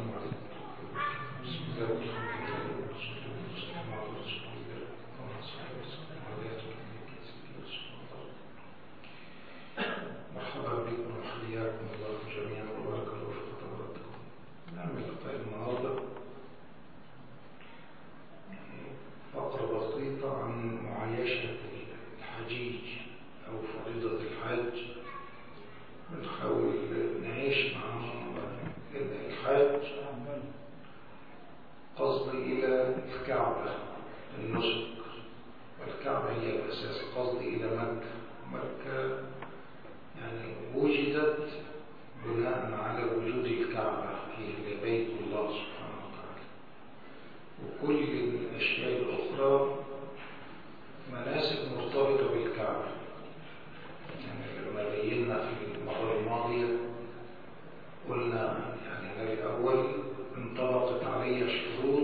بسم الله والحمد لله والصلاة والسلام على رسول الله وعلى آله وصحبه وسلم مرحبا بكم وحياكم الله جميعا وبارك الله في تباركم نعمل لقاء النهارده فقرة بسيطة عن معايشة الحجيج أو فريضة الحج بنحاول نعيش مع الحج قصدي إلى الكعبة النسك والكعبة هي الأساس قصدي إلى مكة مكة يعني وجدت بناء على وجود الكعبة هي بيت الله سبحانه وتعالى وكل الأشياء الأخرى مناسك مرتبطة بالكعبة يعني لما بينا في المرة الماضية قلنا يعني الأول انطبقت علي شروط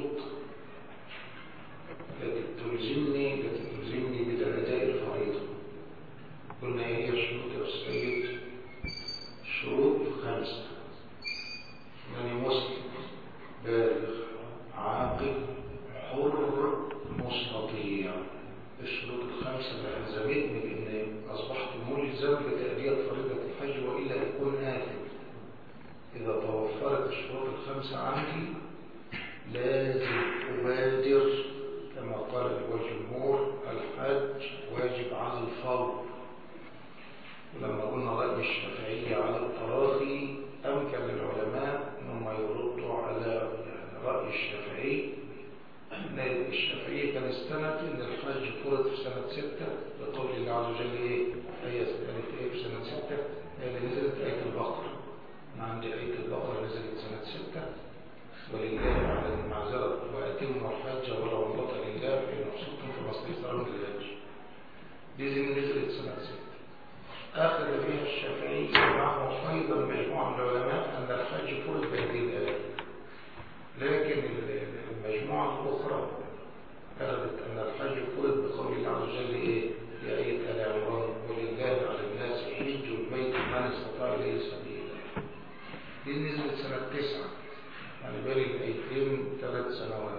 التي تلزمني التي تلزمني بأداء الفريضة قلنا ايه هي الشروط يا سيد شروط خمسة يعني مسلم بالغ عاقل حر مستطيع الشروط الخمسة اللي ألزمتني بأن أصبحت ملزم بتأدية فريضة الحج وإلا يكون آثم إذا توفرت الشروط الخمسة عندي لازم أبادر كما قال الجمهور الحج واجب على الفور ولما قلنا رأي الشافعية على التراخي أمكن للعلماء أنهم يردوا على رأي الشافعي أن الشافعية كان استند أن الحج فرض في سنة ستة لقول الله عز وجل إيه آية قالت إيه في سنة ستة اللي نزلت آية البقرة أنا عندي آية البقرة نزلت سنة ستة ولله على المعذرة وأتموا الحج والعمرة لله فإن أحصرتم فما استيسر من الهج دي زي نزلت سنة ستة أخذ بها الشافعي معه أيضا مجموعة من العلماء أن الحج فرض بهذه الآية لكن المجموعة الأخرى أخذت أن الحج فرض بقول الله عز وجل إيه يا آية آل عمران ولله على الناس حج البيت من استطاع إليه سبيلا دي نزلت سنة تسعة يعني بالي الأيتين ثلاث سنوات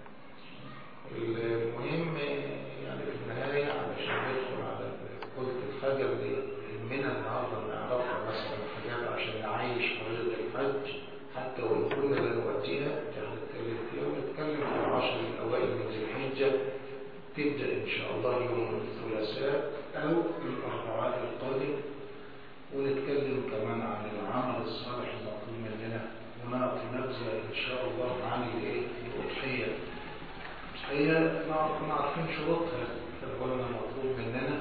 المهم يعني في النهاية علشان ندخل على قلت الحاجة اللي يهمنا النهارده نعرفها مثلا حاجات عشان نعيش فريضة الحج حتى وإن كنا لا نؤديها هنتكلم فيها ونتكلم في العشر الأوائل من ذي الحجة تبدأ إن شاء الله يوم الثلاثاء أو الأربعاء القادم ونتكلم كمان عن العمل الصالح المطلوب مننا ونعطي نبذة إن شاء الله عن الإيه؟ الأضحية الأضحية كنا عارفين شروطها فقلنا مطلوب مننا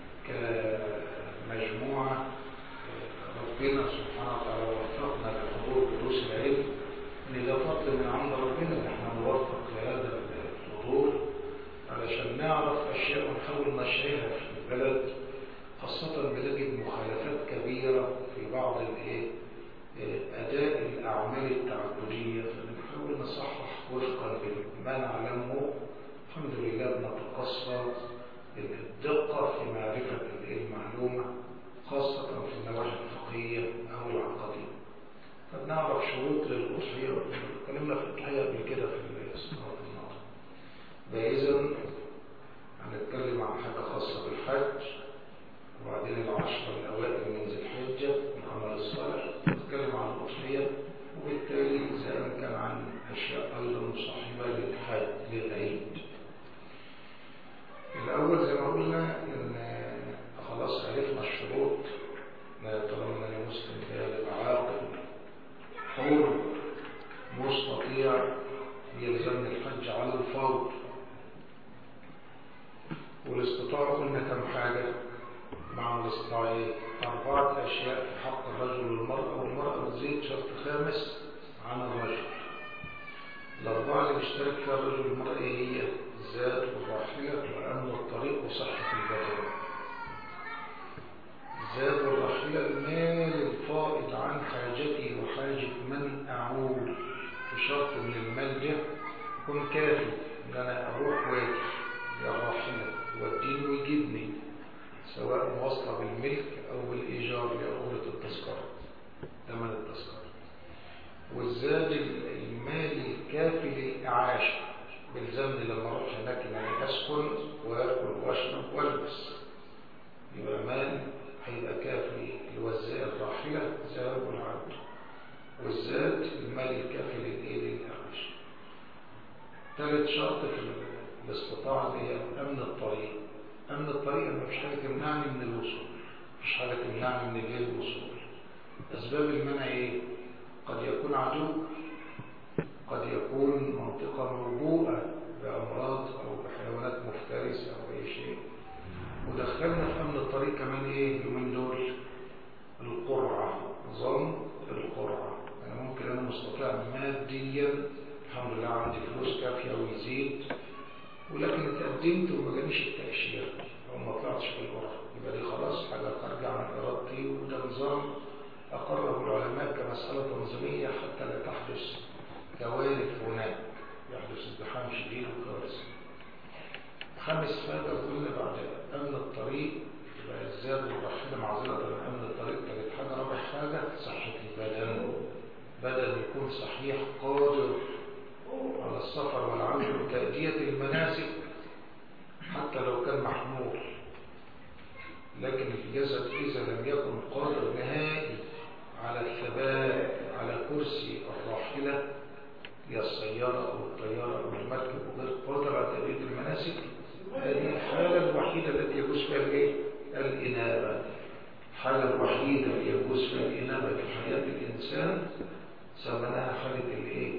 كمجموعة ربنا سبحانه وتعالى وفقنا لحضور دروس العلم ان ده فضل من عند ربنا ان احنا نوفق لهذا الحضور علشان نعرف اشياء ونحاول نشرها في البلد خاصة بنجد مخالفات كبيرة في بعض الايه اداء الاعمال التعبدية فبنحاول نصحح وفقا بما نعلمه الحمد لله بنتقصى الدقة في معرفة المعلومة خاصة في النواحي الفقهية أو العقدية فبنعرف شروط للأضحية اتكلمنا في الأضحية قبل كده في السنوات الماضية فإذا هنتكلم عن حاجة خاصة بالحج وبعدين العشرة الأوائل من ذي الحجة العمل الصالح نتكلم عن الأضحية وبالتالي إذا كان عن أشياء أيضا مصاحبة للحج للعيد الأول زي ما قلنا إن خلاص عرفنا الشروط طالما أنا مسلم بالغ عاقل حر مستطيع يلزمني الحج على الفور والاستطاعة قلنا كم حاجة مع الاستطاعة أربعة أشياء في حق الرجل والمرأة والمرأة تزيد شرط خامس عن الرجل الأربعة اللي بيشترك فيها الرجل والمرأة هي الزاد والراحلة وأمن الطريق وصحة البدن الزاد والراحلة المال الفائض عن حاجتي وحاجة من أعول بشرط من المال ده يكون كافي إن أنا أروح واجي الراحلة يوديني ويجيبني سواء موصلة بالملك أو بالإيجار لأجرة التذكرة ثمن التذكرة والزاد المالي الكافي للإعاشة بالزمن لما اروح هناك ان انا اسكن واكل واشرب والبس يبقى مال هيبقى كافي لوزاء الراحلة ذهب والعبد والزاد المال الكافي للايه للإعاشة ثالث شرط في الاستطاعة اللي هي أمن الطريق أمن الطريق ما فيش حاجة تمنعني من الوصول مفيش حاجة تمنعني من الايه الوصول أسباب المنع إيه؟ قد يكون عدو قد يكون منطقة موبوءة بأمراض أو بحيوانات مفترسة أو أي شيء ودخلنا في أمن الطريق كمان إيه من دول القرعة نظام القرعة أنا ممكن أنا مستطيع ماديا الحمد لله عندي فلوس كافية ويزيد ولكن اتقدمت وما جانيش التأشيرة أو ما طلعتش في القرعة يبقى دي خلاص حاجة خارجة عن إرادتي وده نظام أقره العلماء كمسألة تنظيمية حتى لا تحدث كوارث هناك يحدث ازدحام شديد وكوارث خامس حاجة قلنا بعد أمن الطريق يبقى الزاد والرحيل معذرة من أمن الطريق ثالث حاجة رابع حاجة صحة البدن بدن يكون صحيح قادر على السفر والعمل وتأدية المناسك حتى لو كان محمول لكن الجسد إذا لم يكن قادر نهائي على الثبات على كرسي الراحلة هي السيارة أو الطيارة أو المركب وغير قادر على تأدية المناسك هذه الحالة الوحيدة التي يجوز فيها الايه؟ الإنابة الحالة الوحيدة اللي يجوز فيها الإنابة في حياة الإنسان سمناها حالة الايه؟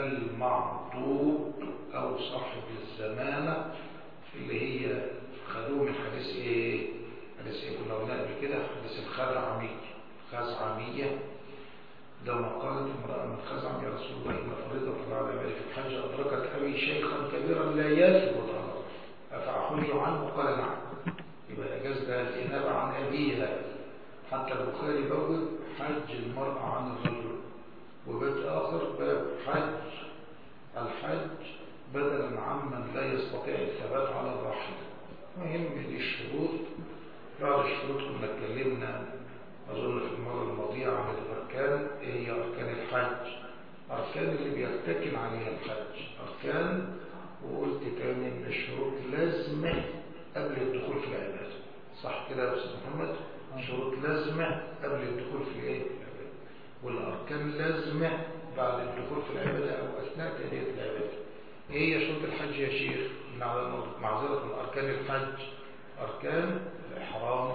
المعضوب أو صاحب الزمانة اللي هي خدوه من حديث ايه؟ حديث ايه كنا قلنا قبل كده حديث الخزعمية خزعمية لما قالت امرأة من خزعم يا رسول الله إن فريضة الله على مالك الحج أدركت أبي شيخا كبيرا لا يثبت على أفأحج عنه قال نعم يبقى أجاز ده الإنابة عن أبيها حتى البخاري بوب حج المرأة عن الرجل وبيت آخر باب حج الحج بدلا عمن لا يستطيع الثبات على الراحلة مهم دي الشروط بعض الشروط كنا اتكلمنا أظن في المرة الماضية عن الأركان إيه هي أركان الحج أركان اللي بيتكل عليها الحج أركان وقلت تاني إن الشروط لازمة قبل الدخول في العبادة صح كده يا أستاذ محمد شروط لازمة قبل الدخول في الإيه؟ والأركان لازمة بعد الدخول في العبادة أو أثناء تأدية العبادة إيه هي شروط الحج يا شيخ معذرة من أركان الحج أركان الإحرام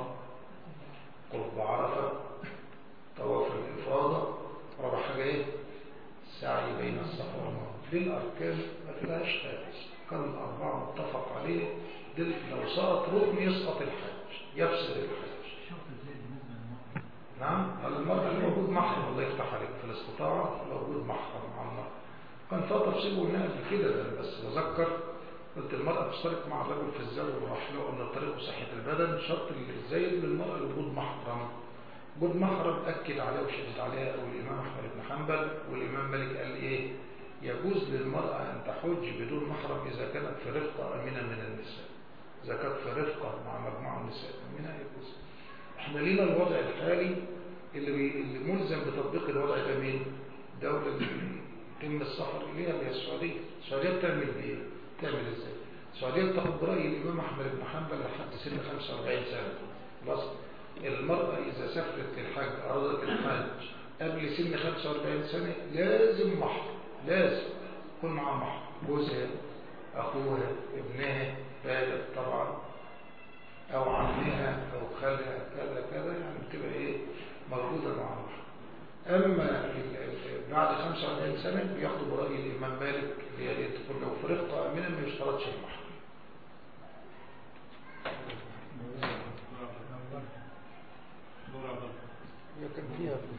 قرب عرفة طواف الإفاضة رابع حاجة إيه؟ السعي بين الصفا والمروة دي الأركان ما فيهاش خالص كان الأربعة متفق عليه دي لو سقط ركن يسقط الحج يفسد الحج نعم المرأة اللي موجود محرم الله يفتح عليك في الاستطاعة موجود محرم مع المرأة كان فيها تفصيل قلنا قبل كده ده بس بذكر قلت المرأة تشترك مع الرجل في الزواج والرحلة أن الطريق وصحة البدن شرط الزايد للمرأة لوجود محرم وجود محرم أكد عليه وشدد عليها أو الإمام أحمد بن حنبل والإمام مالك قال إيه يجوز للمرأة أن تحج بدون محرم إذا كانت في رفقة أمينة من النساء إذا كانت في رفقة مع مجموعة النساء أمينة يجوز احنا لينا الوضع الحالي اللي, بي... اللي ملزم بتطبيق الوضع ده مين دولة اللي يتم السفر إليها اللي هي السعودية السعودية بتعمل بإيه تعمل ازاي السعودية بتاخد برأي الإمام أحمد بن حنبل لحد سن 45 سنة خلاص المرأة إذا سافرت للحج أرادت الحج قبل سن 45 سنة لازم محرم لازم يكون معاها محرم جوزها أخوها ابنها بالغ طبعا أو عمها أو خالها كذا كذا يعني بتبقى إيه موجودة مع محرم أما بعد 45 سنة بياخدوا برأي الإمام مالك اللي هي تكون لو في رفقة أمينة ما يشترطش المحرم هي كان فيها في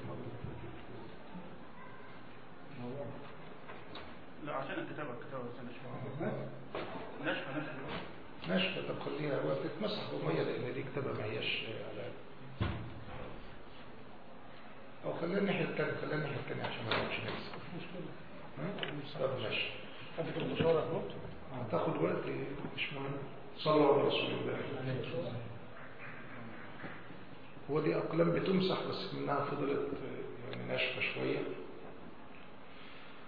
لا عشان الكتابة الكتابة بس نشفى نشفى نشفى نشفى طب خليها هو تتمسح بمية لأن دي كتابة ما هياش على أو خليها الناحية التانية خليها الناحية التانية عشان ما نقعدش نكسب طب ماشي هتكتب المشوار اهو هتاخد وقت مش مهم صلوا على رسول الله هو دي أقلام بتمسح بس منها فضلت يعني ناشفة شوية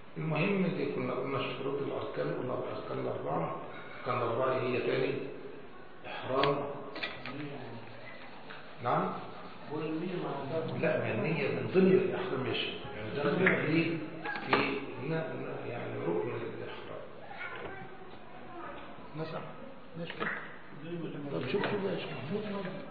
المهم دي كنا قلنا شروط الأركان قلنا الأركان الأربعة كان الأربعة هي تاني إحرام نعم لا ما النية من ضمن الإحرام يا شيخ يعني ده التعليل في هنا يعني ركن الإحرام نسمع ماشي طب شوف شوف يا شيخ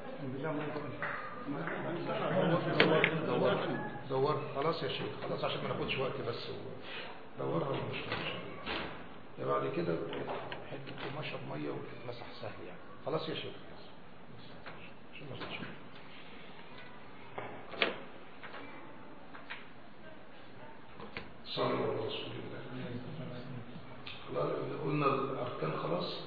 دور دور خلاص يا شيخ خلاص عشان ما ناخدش وقت بس دورها مش مشكلة بعد كده حته قماشه بميه وتتمسح سهل يعني خلاص يا شيخ عشان ما ناخدش وقت. صلى الله على رسول الله خلاص قلنا الاركان خلاص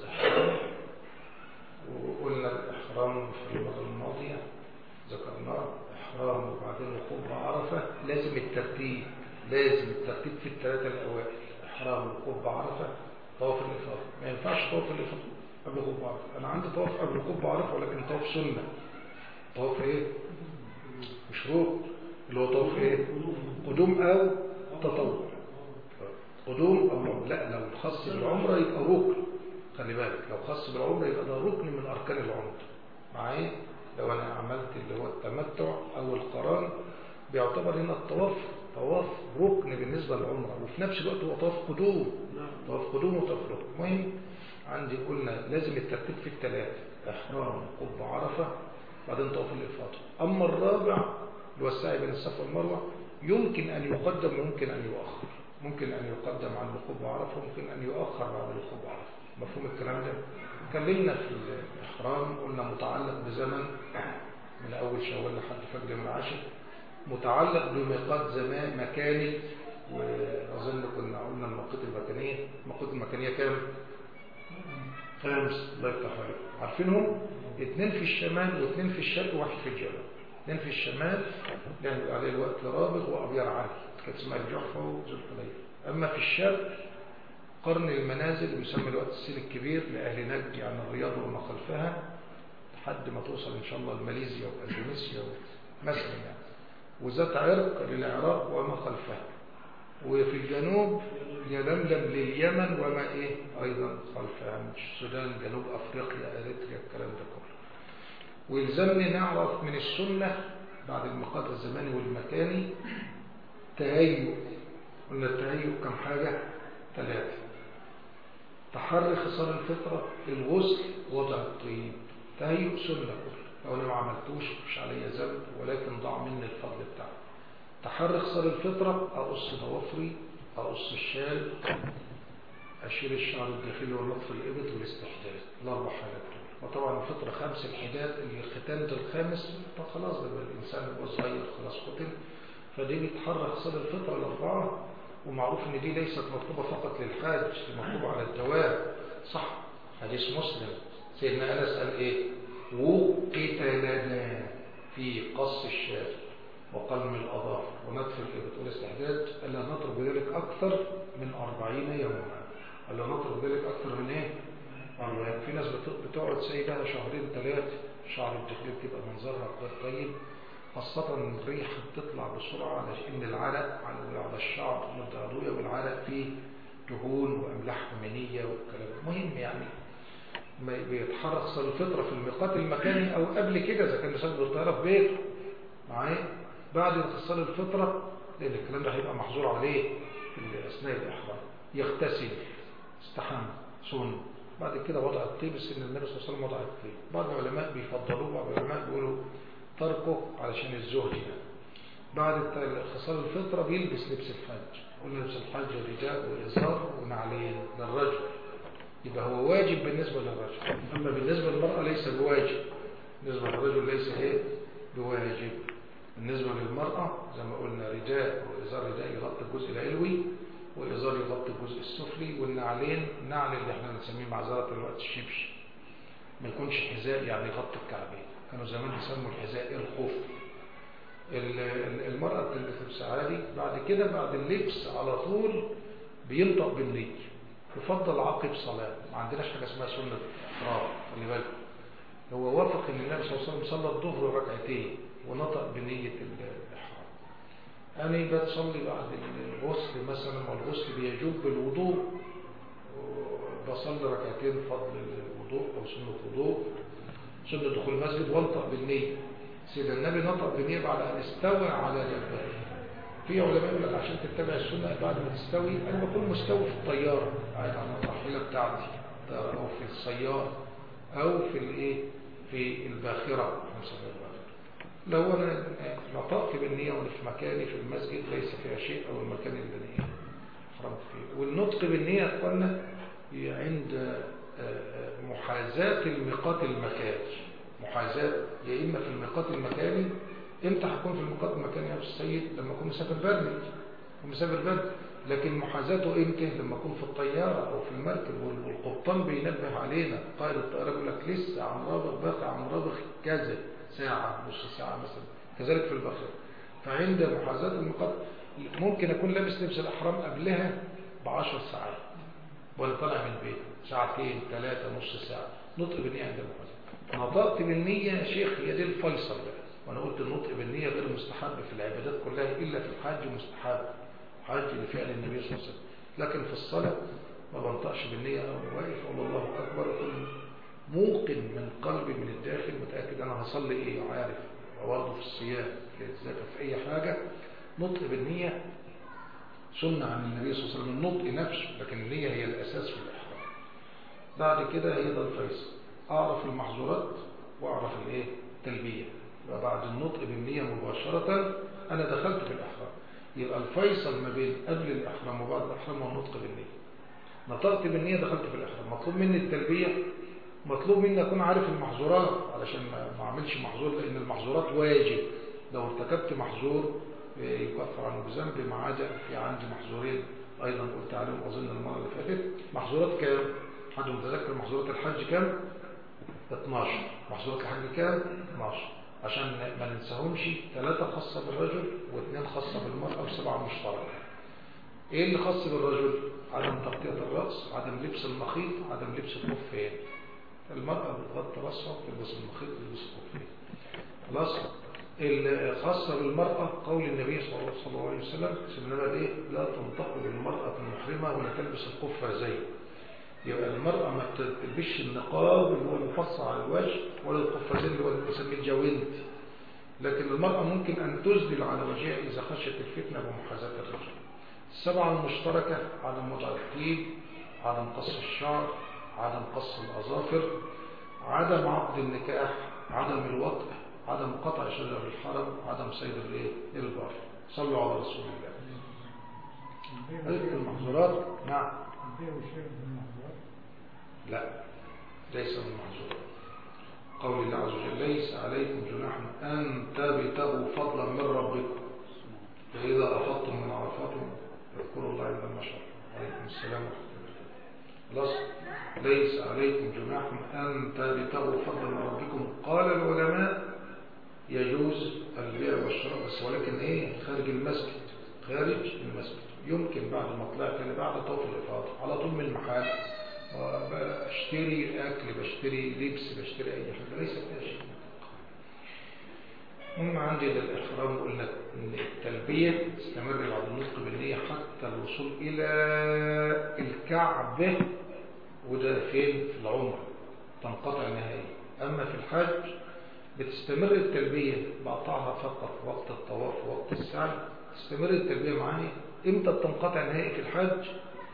وقلنا الاحرام في المره الماضيه ذكرناه احرام وبعدين وقوف عرفه لازم الترتيب لازم الترتيب في الثلاثه الاوائل احرام وقوف عرفه طواف الافاضه ما ينفعش طواف الافاضه قبل وقوف عرفه انا عندي طواف قبل وقوف عرفه ولكن طواف سنه طواف ايه مشروط اللي هو طواف ايه قدوم او تطوع قدوم او عمره لا لو خاص بالعمره يبقى ركن خلي بالك لو خاص بالعمره يبقى ده ركن من اركان العمره معايا لو انا عملت اللي هو التمتع او القران بيعتبر هنا الطواف طواف ركن بالنسبه للعمره وفي نفس الوقت هو طواف قدوم طواف قدوم وطواف ركن المهم عندي قلنا لازم الترتيب في الثلاثه احرام قب عرفه بعدين طواف الافاضه اما الرابع اللي هو السعي بين الصفا والمروه يمكن ان يقدم ويمكن ان يؤخر ممكن ان يقدم عن وقوف عرفه وممكن ان يؤخر بعد وقوف عرفه مفهوم الكلام ده اتكلمنا في الاحرام قلنا متعلق بزمن من اول شوال لحد فجر من العاشر متعلق بميقات زمان مكاني واظن كنا قلنا المواقيت المكانيه المواقيت المكانيه كام خمس الله يفتح عليكم عارفينهم اثنين في الشمال واثنين في الشرق وواحد في الجنوب اثنين في الشمال يعني عليه الوقت رابغ وابيار علي كانت اسمها الجحفه وذو الحليفه اما في الشرق قرن المنازل يسمى الوقت السين الكبير لأهل نجد يعني الرياض وما خلفها لحد ما توصل إن شاء الله لماليزيا وإندونيسيا مثلا يعني وذات عرق للعراق وما خلفها وفي الجنوب يلملم لليمن وما إيه أيضا خلفها من السودان جنوب أفريقيا أريتريا الكلام ده كله ويلزمني نعرف من السنة بعد المقاطع الزماني والمكاني تهيؤ قلنا التهيؤ كم حاجة ثلاثة تحري خصال الفطرة الغسل وضع الطيب تهيؤ سنة كله لو انا ما عملتوش مش عليا ذنب ولكن ضاع مني الفضل بتاعه تحري خصال الفطرة اقص ضوافري اقص الشال اشيل الشعر الداخلي ونطف الابط والاستحداد الاربع حالات دول وطبعا الفطرة خمس الحداد اللي الختان ده الخامس فخلاص ده الانسان هو صغير خلاص ختم فدي بيتحرى خصال الفطرة الاربعة ومعروف ان دي ليست مطلوبة فقط للحاج دي مطلوبة على الدوام صح حديث مسلم سيدنا انس قال ايه وقت لنا في قص الشاة وقلم الاظافر ونتف الابط والاستحداد الا نترك ذلك اكثر من أربعين يوما الا نترك ذلك اكثر من ايه أربعين في ناس بتقعد سيدها شهرين ثلاثة شعر الداخلي بتبقى منظرها غير طيب خاصة الريح بتطلع بسرعة علشان العرق على الشعر مدة عضوية والعرق فيه دهون وأملاح أمينية والكلام مهم يعني ما بيتحرك صل الفطرة في الميقات المكاني أو قبل كده إذا كان مسافر بالطيارة في بيته معايا بعد اتصال الفطرة لأن الكلام ده هيبقى محظور عليه في أثناء الإحرام يغتسل استحمى سن بعد كده وضع الطيب سن النبي صلى الله عليه وسلم وضع الطيب بعض العلماء بيفضلوه بعض العلماء بيقولوا تركه علشان الزهد يعني بعد خصال الفطرة بيلبس لبس الحج قلنا لبس الحج رداء وإزار ونعلين للرجل يبقى هو واجب بالنسبة للرجل أما بالنسبة للمرأة ليس بواجب بالنسبة للرجل ليس إيه بواجب بالنسبة للمرأة زي ما قلنا رداء وإزار رداء يغطي الجزء العلوي وإزار يغطي الجزء السفلي والنعلين النعل اللي احنا بنسميه معذرة الوقت الشبش ما يكونش حذاء يعني يغطي الكعبين كانوا زمان يسموا الحذاء الخف المرأة بتلبس عادي بعد كده بعد اللبس على طول بينطق بالنية يفضل عقب صلاة ما عندناش حاجة اسمها سنة إفراد خلي بالك هو وافق ان النبي صلى الله عليه وسلم صلى الظهر ركعتين ونطق بنية الإحرام أنا بتصلي بعد الغسل مثلا والغسل بيجوب بالوضوء بصلي ركعتين فضل الوضوء أو سنة وضوء سنة دخول المسجد وانطق بالنية سيدنا النبي نطق بالنية بعد أن استوى على جبهته في علماء يقول لك عشان تتبع السنة بعد ما تستوي أنا بكون مستوي في الطيارة قاعد على الرحيلة بتاعتي أو في السيارة أو في الإيه في الباخرة لو أنا نطقت بالنية وأنا في مكاني في المسجد ليس فيها شيء أو المكان اللي أنا حرمت فيه والنطق بالنية يا أخوانا عند محاذاة الميقات المكاني محاذاة يا إما في الميقات المكاني امتى هكون في الميقات المكاني يا أبو السيد لما أكون مسافر بري مسافر بري لكن محاذاته امتى لما أكون في الطيارة أو في المركب والقبطان بينبه علينا قائد الطيارة يقول لك لسه عم رابط باقي عم رابط كذا ساعة نص ساعة مثلا كذلك في البخر فعند محاذاة الميقات ممكن أكون لابس لبس الأحرام قبلها بعشر ساعات ولا طالع من البيت ساعتين ثلاثة نص ساعة نطق بالنية عند المحاذاة نطقت بالنية يا شيخ هي دي الفيصل بقى وانا قلت النطق بالنية غير مستحب في العبادات كلها إلا في الحج مستحب حج لفعل النبي صلى الله عليه وسلم لكن في الصلاة ما بنطقش بالنية أو واقف أقول الله أكبر أقول موقن من قلبي من الداخل متأكد أنا هصلي إيه وعارف وبرضه في الصيام في الزكاة في أي حاجة نطق بالنية سنة عن النبي صلى الله عليه وسلم النطق نفسه لكن النية هي الأساس في الإحرام بعد كده هي ده الفيصل أعرف المحظورات وأعرف الإيه التلبية وبعد النطق بالنية مباشرة أنا دخلت في الإحرام يبقى الفيصل ما بين قبل الإحرام وبعد الإحرام والنطق بالنية نطقت بالنية دخلت في الإحرام مطلوب مني التلبية مطلوب مني أكون عارف المحظورات علشان ما أعملش محظور لأن المحظورات واجب لو ارتكبت محظور يكفر عنه بذنب ما عدا في عندي محظورين أيضا قلت عليهم أظن المرة اللي فاتت محظورات كام؟ حد متذكر محظورات الحج كام؟ 12 محظورات الحج كام؟ 12 عشان ما ننساهمش ثلاثة خاصة بالرجل واثنين خاصة بالمرأة وسبعة مشتركة ايه اللي خاص بالرجل عدم تغطية الرأس عدم لبس المخيط عدم لبس الخفين المرأة بتغطي رأسها وتلبس المخيط وتلبس الخفين خلاص الخاصة بالمرأة قول النبي صلى الله عليه وسلم سمنا ايه لا تنتقل المرأة المحرمة ولا تلبس القفة زي يبقى المرأة ما تلبسش النقاب اللي هو المفصل على الوجه ولا القفازين اللي هو اللي بنسميه الجوينت لكن المرأة ممكن أن تسدل على وجهها إذا خشت الفتنة بمحاذاة الرجل السبعة المشتركة عدم وضع الطيب عدم قص الشعر عدم قص الأظافر عدم عقد النكاح عدم الوطء عدم قطع شجر الحرم عدم صيد الايه البر صلوا على رسول الله هذه المحظورات نعم لا ليس من المحظورات قول الله عز وجل ليس عليكم جناح أن تبتغوا فضلا من ربكم فإذا أفضتم من عرفات اذكروا الله عند المشعر عليكم السلام ورحمة الله خلاص ليس عليكم جناح أن تبتغوا فضلا من ربكم قال العلماء يجوز البيع والشراء بس ولكن ايه خارج المسجد خارج المسجد يمكن بعد ما طلعت انا بعد طوف الافاضه على طول من المحل بشتري اكل بشتري لبس بشتري اي حاجه ليس فيها شيء هم عندي للاحرام قلنا ان التلبيه تستمر بعد النطق بالنيه حتى الوصول الى الكعبه وده فين في العمر تنقطع نهائيا اما في الحج بتستمر التلبية بقطعها فقط وقت الطواف ووقت السعي تستمر التلبية معايا امتى بتنقطع نهائي في الحج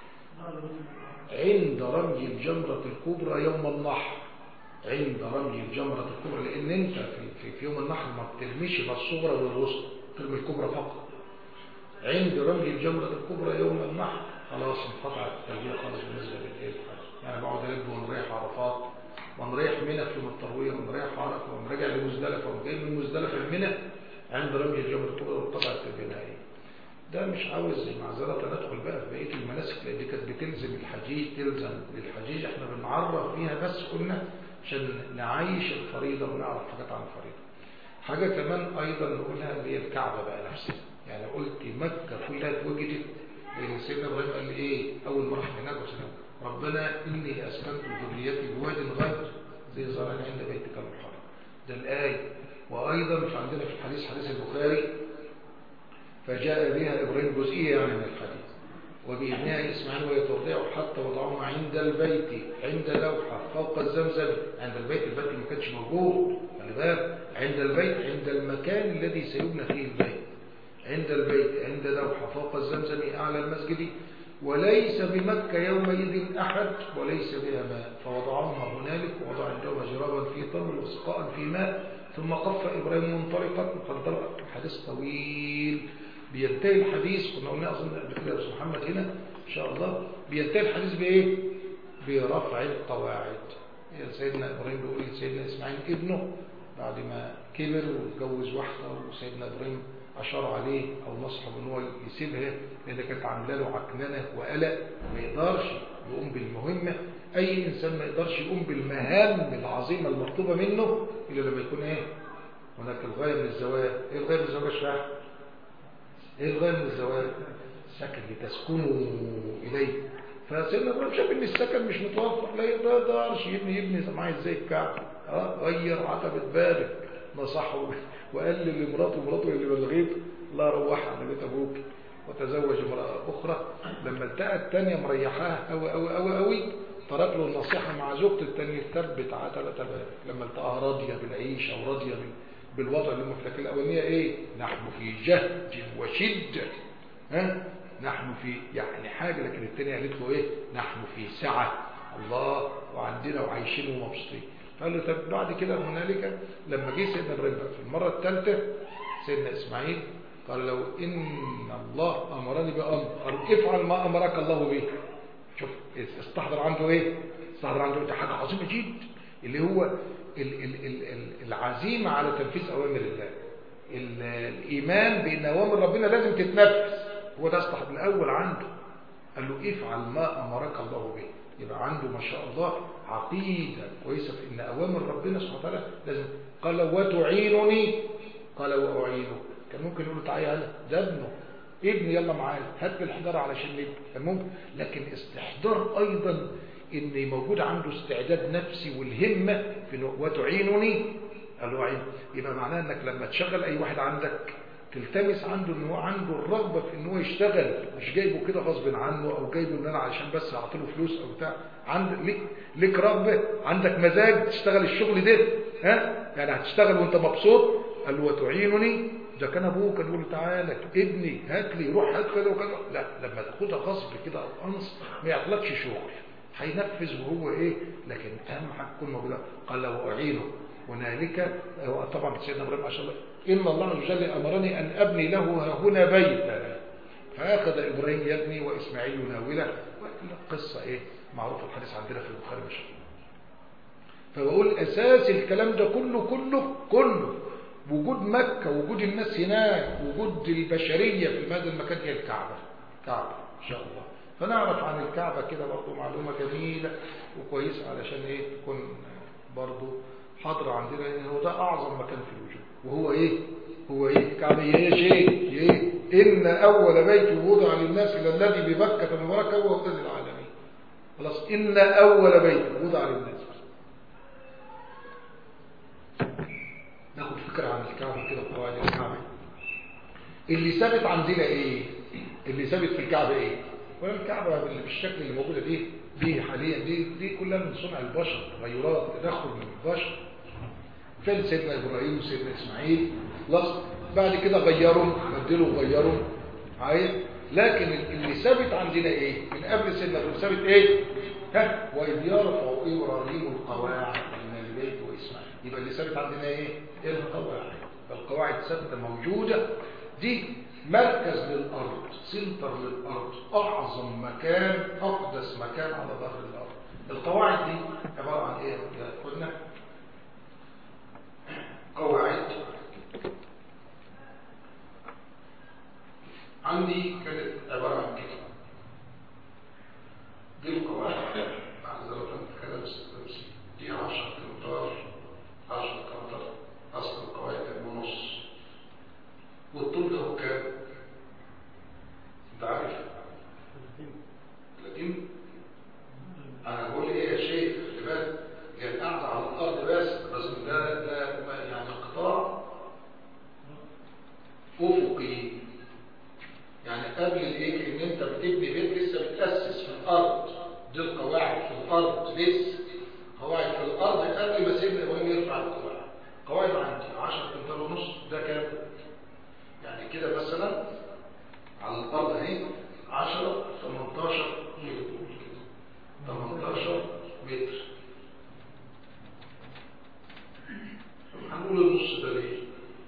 عند رمي الجمرة الكبرى يوم النحر عند رمي الجمرة الكبرى لان انت في, في, في يوم النحر ما بترميش لا الصغرى ولا الوسطى ترمي الكبرى فقط عند رمي الجمرة الكبرى يوم النحر خلاص انقطعت التلبية خالص بالنسبة للحج يعني بقعد الف وانا رايح عرفات وانا رايح منى في يوم الترويه وانا رايح عرفه وانا راجع لمزدلفه وانا جاي من مزدلفه لمنى عند رمي الجمر الكبرى وانقطعت البنائيه ده مش عاوز معذره ندخل بقى في بقيه المناسك لان دي كانت بتلزم الحجيج تلزم للحجيج احنا بنعرف فيها بس قلنا عشان نعيش الفريضه ونعرف حاجات عن الفريضه حاجه كمان ايضا نقولها اللي هي الكعبه بقى نفسها يعني قلت مكه كلها اتوجدت لان سيدنا ابراهيم قال لي ايه اول ما راح هناك وسلم ربنا إني أسكنت ذريتي بواد غير زي زرع عند بيتك المحرم ده الآية وأيضا في عندنا في الحديث حديث البخاري فجاء بها إبراهيم جزئية يعني من الحديث وبإذنها إسماعيل ويتوضعه حتى وضعه عند البيت عند لوحة فوق الزمزم عند البيت البيت ما كانش موجود خلي بالك عند البيت عند المكان الذي سيبنى فيه البيت عند البيت عند لوحة فوق الزمزم أعلى المسجد وليس بمكة يومئذ أحد وليس بها ماء فوضعهما هنالك ووضع عندهما جرابا في تمر وسقاء في ماء ثم قف إبراهيم منطلقا فانطلق حديث طويل بينتهي الحديث كنا قلنا أظن قبل كده يا أستاذ محمد هنا إن شاء الله بينتهي الحديث بإيه؟ برفع القواعد يا سيدنا إبراهيم بيقول لسيدنا إسماعيل ابنه بعد ما كبر واتجوز واحدة وسيدنا إبراهيم أشار عليه أو نصحه إن هو يسيبها لأن كانت عاملة له عكننة وقلق ما يقدرش يقوم بالمهمة أي إنسان ما يقدرش يقوم بالمهام العظيمة المطلوبة منه إلا لما يكون إيه هناك الغاية من الزواج إيه الغاية من الزواج يا شباب؟ إيه الغاية من الزواج؟ سكن لتسكنوا إليه فسيدنا ابراهيم شاف ان السكن مش متوفر لا يقدرش يبني يبني معاه ازاي الكعبه اه غير عتبه بارك نصحه وقال لمراته مراته اللي بلغيت الله روحها على بيت ابوك وتزوج امراه اخرى لما التقى الثانيه مريحاها قوي قوي قوي قوي ترك له النصيحه مع زوجته الثانيه ثبت عتبه بارك لما التقاها راضيه بالعيشه وراضيه بالوضع اللي هم في لكن الاولانيه ايه نحن في جهد وشده ها نحن في يعني حاجة لكن التانية قالت له ايه نحن في سعة الله وعندنا وعايشين ومبسوطين قال له طب بعد كده هنالك لما جه سيدنا ابراهيم في المرة الثالثة سيدنا اسماعيل قال له ان الله امرني بامر قال افعل ما امرك الله به شوف استحضر عنده ايه استحضر عنده ده حاجة عظيمة جدا اللي هو ال ال ال العزيمة على تنفيذ اوامر الله الايمان بان اوامر ربنا لازم تتنفذ هو ده اصبح الاول عنده قال له افعل ما امرك الله به يبقى عنده ما شاء الله عقيده كويسه في ان اوامر ربنا سبحانه وتعالى لازم قال وتعينني قال واعينك كان ممكن يقول له تعالى يلا ده ابنه ابني يلا معايا هات لي الحجاره علشان نبني كان ممكن لكن استحضار ايضا ان موجود عنده استعداد نفسي والهمه في وتعينني قال له عين يبقى معناه انك لما تشغل اي واحد عندك تلتمس عنده ان هو عنده الرغبة في ان هو يشتغل مش جايبه كده غصب عنه او جايبه ان انا علشان بس اعطيله فلوس او بتاع عند ليك ليك رغبة عندك مزاج تشتغل الشغل ده ها يعني هتشتغل وانت مبسوط قال له وتعينني ده كان ابوه كان يقول له تعالى ابني هات لي روح هات كذا وكذا لا لما تاخدها غصب كده او انص ما يعطلكش شغل هينفذ وهو ايه لكن اهم حاجه تكون موجوده قال له اعينه هنالك طبعا سيدنا ابراهيم ما شاء الله إن الله عز وجل أمرني أن أبني له هنا بيتا فأخذ إبراهيم يبني وإسماعيل يناوله قصة إيه معروف الحديث عندنا في البخاري مش فبقول أساس الكلام ده كله كله كله وجود مكة وجود الناس هناك وجود البشرية في هذا المكان هي الكعبة كعبة إن شاء الله فنعرف عن الكعبة كده برضه معلومة جميلة وكويسة علشان إيه تكون برضه حاضرة عندنا إن هو ده أعظم مكان في الوجود وهو ايه هو ايه الكعبة ايه شيء ايه ان اول بيت وضع للناس الى الذي ببكة مباركة هو هدى للعالمين خلاص ان اول بيت وضع للناس ناخد فكرة عن الكعبة كده وقواعد الكعبة اللي ثابت عندنا ايه اللي ثابت في الكعبة ايه ولا الكعبة بالشكل اللي موجودة دي دي حاليا دي دي كلها من صنع البشر تغيرات تدخل من البشر كان سيدنا إبراهيم وسيدنا إسماعيل خلاص بعد كده غيروا بدلوا وغيروا عايز لكن اللي ثابت عندنا ايه من قبل سيدنا إبراهيم ثابت ايه ها وإذ يرفع إبراهيم القواعد من البيت وإسماعيل يبقى اللي ثابت عندنا ايه القواعد القواعد ثابته موجوده دي مركز للأرض سنتر للأرض أعظم مكان أقدس مكان على ظهر الأرض القواعد دي عبارة عن إيه يا قلنا قواعد عندي كانت عبارة عن كده دي القواعد معذرة كلام ستة دي 10 كمتار 10 كمتار أصل القواعد كان ونص والطول ده كام؟ انت عارف 30 انا بقول ايه يا شيخ خلي بالك هي القعده على الارض بس بس ده ده يعني قطاع افقي دي القواعد في الارض لسه قواعد في الارض قبل ما سيدنا ابراهيم يرفع القواعد قواعد عندي 10 امتار ونص ده كام يعني كده مثلا على الارض اهي 10 18 متر 18 متر هنقول النص ده ليه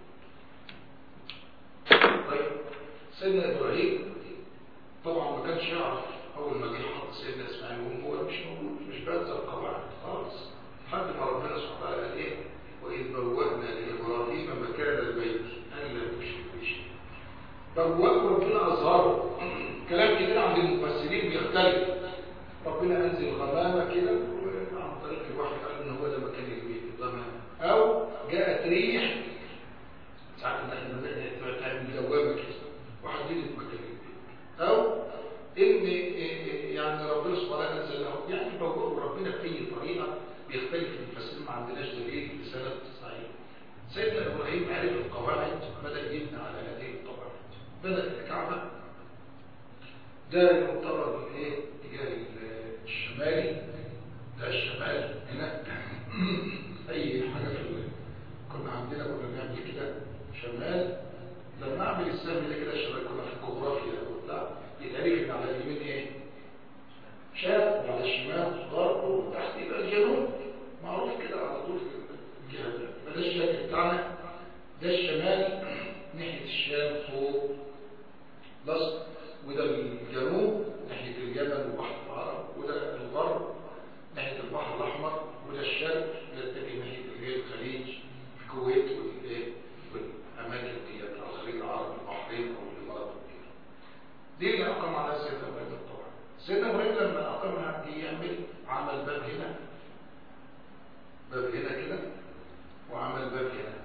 طيب سيدنا ابراهيم طبعا ما كانش يعرف اول ما جه حط سيدنا اسماعيل وهو مش موجود مش بنسى القواعد خالص لحد ما ربنا سبحانه وتعالى قال ايه واذ بوأنا لابراهيم مكان البيت الا تشرك بشيء بوأه ربنا اظهره كلام كتير عند المفسرين بيختلف ربنا انزل غمامه كده وعن طريق الوحي قال ان هو ده مكان البيت الغمامه او جاءت ريح ساعات ان احنا تعمل دوامه كده وحددت مكان البيت او ان يعني ربنا سبحانه وتعالى انزل له يعني بوأه ربنا باي طريقه بيختلف المفسرين ما عندناش دليل بسند صحيح سيدنا ابراهيم عرف القواعد بدا يبني على هذه القواعد بدا الكعبه ده يعتبر الايه اتجاه الشمالي ده الشمال هنا اي حاجه في كنا عندنا كنا بنعمل كده شمال لما اعمل السهم ده كده الشمال كنا في الجغرافيا وبتاع يتعرف ان على اليمين ايه شاب وعلى الشمال غرب وتحت يبقى الجنوب معروف كده على طول في الجهه ده ده الشكل بتاعنا ده الشمال ناحيه الشام فوق بس وده الجنوب ناحيه اليمن وبحر العرب وده الغرب ناحيه البحر الاحمر وده الشرق يتجه ناحيه الايه الخليج الكويت والايه والاماكن دي الخليج العربي البحرين او الامارات دي اللي اقام على سيدنا ابراهيم طبعا سيدنا ابراهيم لما اقامها دي يعمل عمل باب هنا باب هنا كده وعمل باب هنا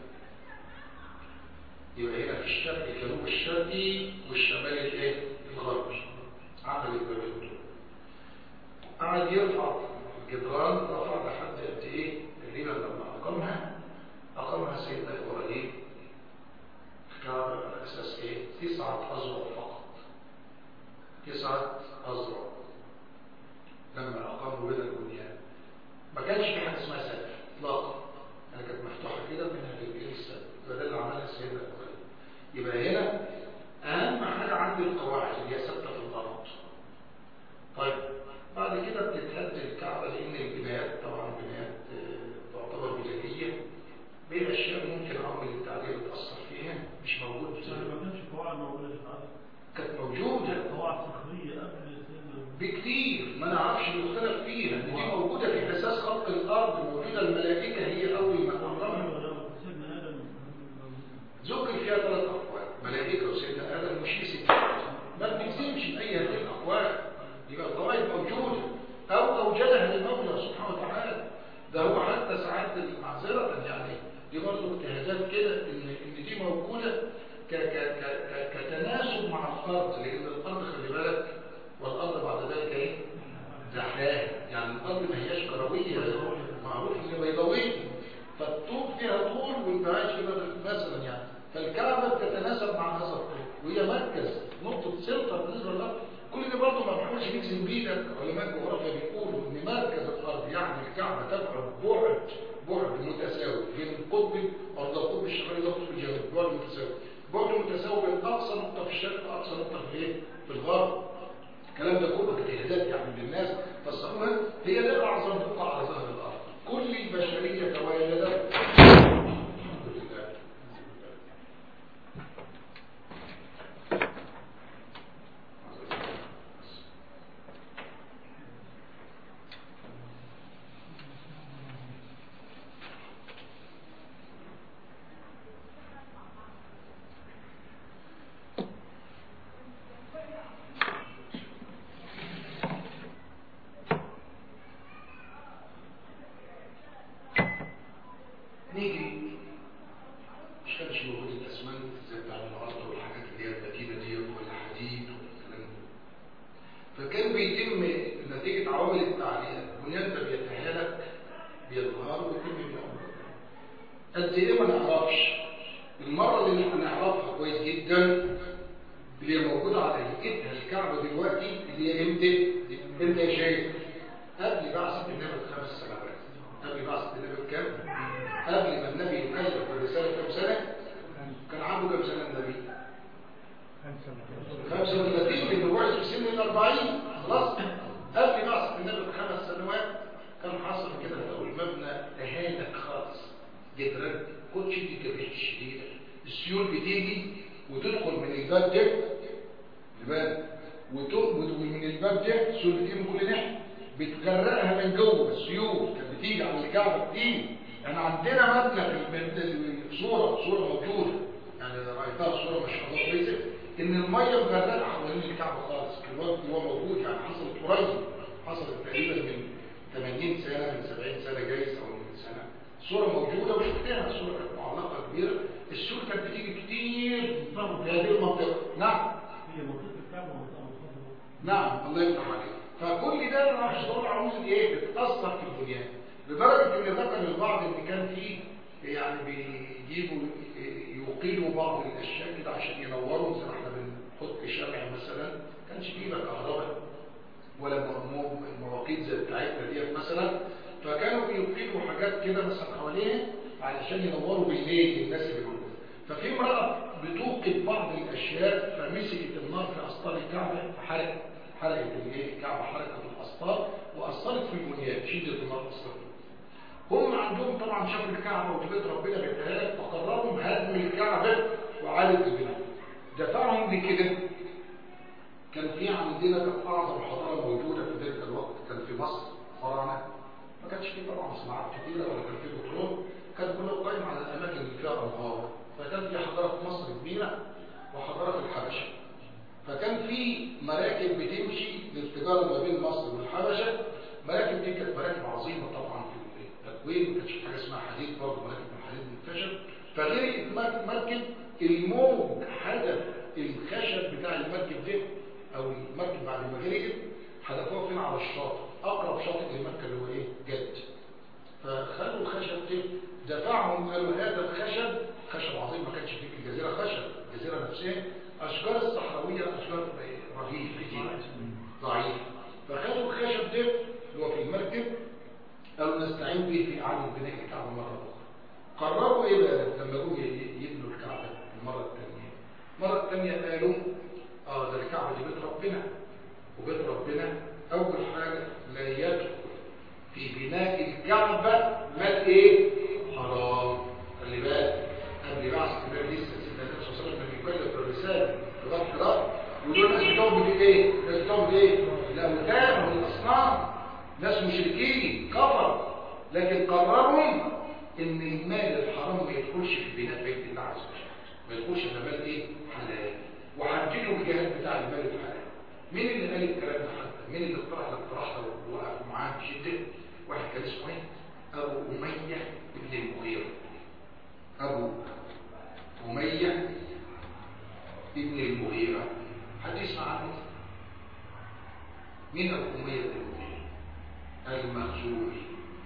يبقى هنا في الشرق الجنوب الشرقي والشمال الايه الغربي عمل البابين دول قعد يرفع الجدران رفع لحد قد ايه تقريبا لما اقامها اقامها سيدنا ابراهيم كان على اساس ايه تسعه اذرع فقط تسعه اذرع لما اقاموا بين البنيان ما كانش في حاجه اسمها سقف اطلاقا يعني كانت مفتوحه كده منها للايه السقف يبقى ده اللي عملها سيدنا ابراهيم يبقى هنا اهم حاجه عندي القواعد اللي هي ثابته في الارض طيب بعد كده بتتهد الكعبه لان البنايات طبعا بنايات تعتبر بلاديه بين اشياء ممكن عوامل التعديل تاثر فيها مش موجود ما كانش قواعد موجودة في العالم كانت موجوده قواعد صخرية قبل سن بكتير ما نعرفش المختلف فيها ان دي موجوده في اساس خلق الارض موجوده الملائكه هي اول ما اقامها سيدنا آدم ذكر فيها ثلاث اقوال ملائكه وسيدنا ادم مش في ست ما بنجزمش باي هذه الاقوال يبقى القواعد موجوده او اوجدها المولى سبحانه وتعالى ده هو حتى ساعات معذره يعني دي برضه اجتهادات كده ان ان دي موجوده ك ك ك ك كتناسب مع الارض لان الارض خلي بالك والارض بعد ذلك ايه؟ زحلاه يعني الارض ما هياش كرويه معروف ان بيضاويه فالطوب فيها طول والبهاج كده مثلا يعني فالكعبه بتتناسب مع هذا الطول وهي مركز نقطه سلطه بالنسبه للارض كل ده برضه ما بنحاولش نجزم بيه ده علماء الجغرافيا بيقولوا ان مركز الارض يعني الكعبه تبعد بعد بعد متساوي بين القطب او ده القطب الشمالي والقطب الجنوبي بعد متساوي بعد متساوي بين اقصى نقطه في الشرق واقصى نقطه في ايه؟ في الغرب الكلام ده كله اجتهادات يعني للناس فسروها هي ده اعظم بقعه على ظهر الارض كل البشريه توالدت الحمد لله نيجي مش كانش موجود الاسمنت زي بتاع الارض والحاجات اللي هي المتينه دي والحديد والكلام ده فكان بيتم نتيجه عوامل التعليق البنيان ده بيتهالك بينهار ويتم بيعمل قد ايه ما نعرفش المره اللي احنا نعرفها كويس جدا اللي هي موجوده على هيئتها الكعبه دلوقتي اللي هي امتى؟ دي انت يا شيخ قبل بعثة النبي بخمس سنوات قبل بعثة النبي بكام؟ قبل ما النبي يكلف بالرسالة كام سنة؟ كان عنده كام سنة النبي؟ 35 اللي بعث في سن الأربعين خلاص قبل بعثة النبي بخمس سنوات كان حصل كده في أول مبنى إهانة خالص جدران كوتش دي كبريت الشديدة السيول بتيجي وتدخل من الباب ده الباب ومن الباب ده السيول بتيجي من كل ناحية بتغرقها من جوه السيول كانت بتيجي على الكعبة بتيجي يعني عندنا مبنى في صورة صورة موجودة يعني رأيتها صورة ما شاء الله كويسة ان المية مغرقة حوالين الكعبة خالص في الوقت هو موجود يعني حصلت قريب حصلت تقريبا من 80 سنة من 70 سنة جايز او من سنة صورة موجودة وشفتها صورة كانت معلقة كبيرة السور كانت بتيجي كتير في هذه المنطقة نعم هي منطقة الكعبة ومنطقة الخضر نعم الله يفتح عليك فكل ده انا مش دور عروض ايه بتأثر في البنيان لدرجة ان ذكر البعض ان كان فيه يعني بيجيبوا يوقدوا بعض الاشياء كده عشان ينوروا زي ما احنا بنحط شمع مثلا كانش فيه لا كهرباء ولا مواقيت زي بتاعتنا ديت مثلا فكانوا بيوقدوا حاجات كده مثلا حواليها علشان ينوروا بالليل الناس اللي موجوده ففي امراه بتوقد بعض الاشياء فمسكت النار في اسطار الكعبه فحرقت حرقت الايه الكعبه حرقت الاسطار واثرت في البنيان شدت النار اثرت هم عندهم طبعا شافوا الكعبه وبيت ربنا بالتهالك فقرروا هدم الكعبه وعاده البناء دفعهم بكده كان في عندنا كانت اعظم حضاره موجوده في ذلك الوقت كان في مصر فراعنه ما كانش في طبعا صناعات كتيره ولا كان في بترول كان كله قائم على الاماكن اللي فيها انهار فكان في حضاره في مصر كبيره وحضاره في الحبشه فكان في مراكب بتمشي للتجاره ما بين مصر والحبشه مراكب دي كانت مراكب عظيمه طبعا في التكوين ما كانش في حاجه اسمها حديد برضه مراكب من الحديد منتشر فغير مركب الموج حدف الخشب بتاع المركب ده او المركب بعد ما غرقت حدفوها فين على الشاطئ اقرب شاطئ للمركب اللي هو ايه جد فخدوا الخشب ده دفعهم قالوا هذا الخشب خشب عظيم ما كانش فيه في الجزيره خشب الجزيره نفسها اشجار الصحراويه اشجار رهيب كتير ضعيف فخدوا الخشب ده اللي هو في المركب قالوا نستعين به في اعاده بناء الكعبه مره اخرى قرروا ايه بقى لما جم يبنوا الكعبه المره الثانيه المره الثانيه قالوا اه ده الكعبه دي بيت ربنا وبيت ربنا اول حاجه لا يدخل في بناء الكعبه مال ايه حرام خلي بالك قبل بعث النبي لسه سيدنا النبي صلى الله عليه وسلم بيكلف الرساله في غار حراء ودول ناس بتعبد ايه ناس بتعبد ايه الاوثان والاصنام ناس مشركين كفر لكن قرروا ان المال الحرام ما يدخلش في بناء بيت الله عز وجل ما يدخلش في مال ايه حلال وحددوا الجهاد بتاع المال الحلال مين اللي قال الكلام ده حتى مين اللي اقترح الاقتراح ده ووقف معاه بشده واحد كان اسمه ايه ابو اميه ابن المغيره ابو اميه ابن المغيره حد يسمع عنه مين ابو اميه ابن المغيره المخزومي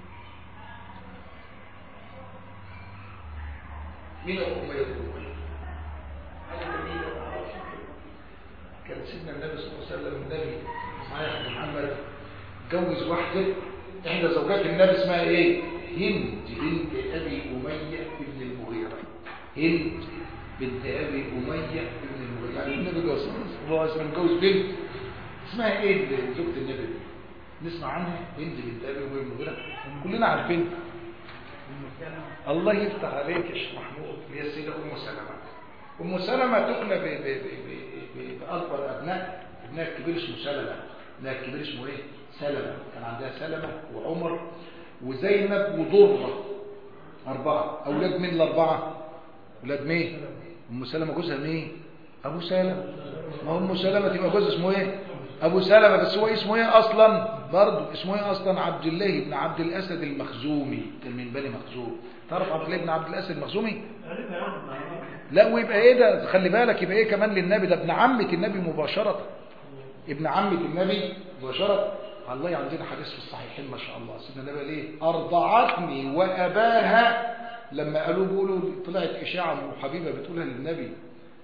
مين ابو اميه ابن المغيره هذا جميل كان سيدنا النبي صلى الله عليه وسلم النبي معايا محمد جوز واحده احدى زوجات النبي اسمها ايه هند بنت ابي اميه ابن المغيره هند بنت ابي اميه ابن المغيره يعني النبي جوز الله عز وجل جوز بنت اسمها ايه زوجة النبي نسمع عنها هند بنت ابي اميه ابن المغيره كلنا عارفين الله يفتح عليك يا شيخ محمود هي السيده ام سلمه ام سلمه تقنى باكبر ابناء ابنها الكبير اسمه سلمه ابنها الكبير اسمه ايه سلمة كان عندها سلمة وعمر وزينب وضرة أربعة أولاد مين الأربعة أولاد مين أم سلمة جوزها مين أبو سلمة ما هو أم سلمة تبقى جوز اسمه إيه أبو سلمة بس هو اسمه إيه أصلا برضه اسمه إيه أصلا عبد الله بن عبد الأسد المخزومي كان من بني مخزوم تعرف عبد الله بن عبد الأسد المخزومي لا ويبقى إيه ده خلي بالك يبقى إيه كمان للنبي ده ابن عمة النبي مباشرة ابن عمة النبي مباشرة والله عندنا حديث في الصحيحين ما شاء الله سيدنا النبي ليه أرضعتني وأباها لما قالوا بيقولوا طلعت إشاعة وحبيبة بتقولها للنبي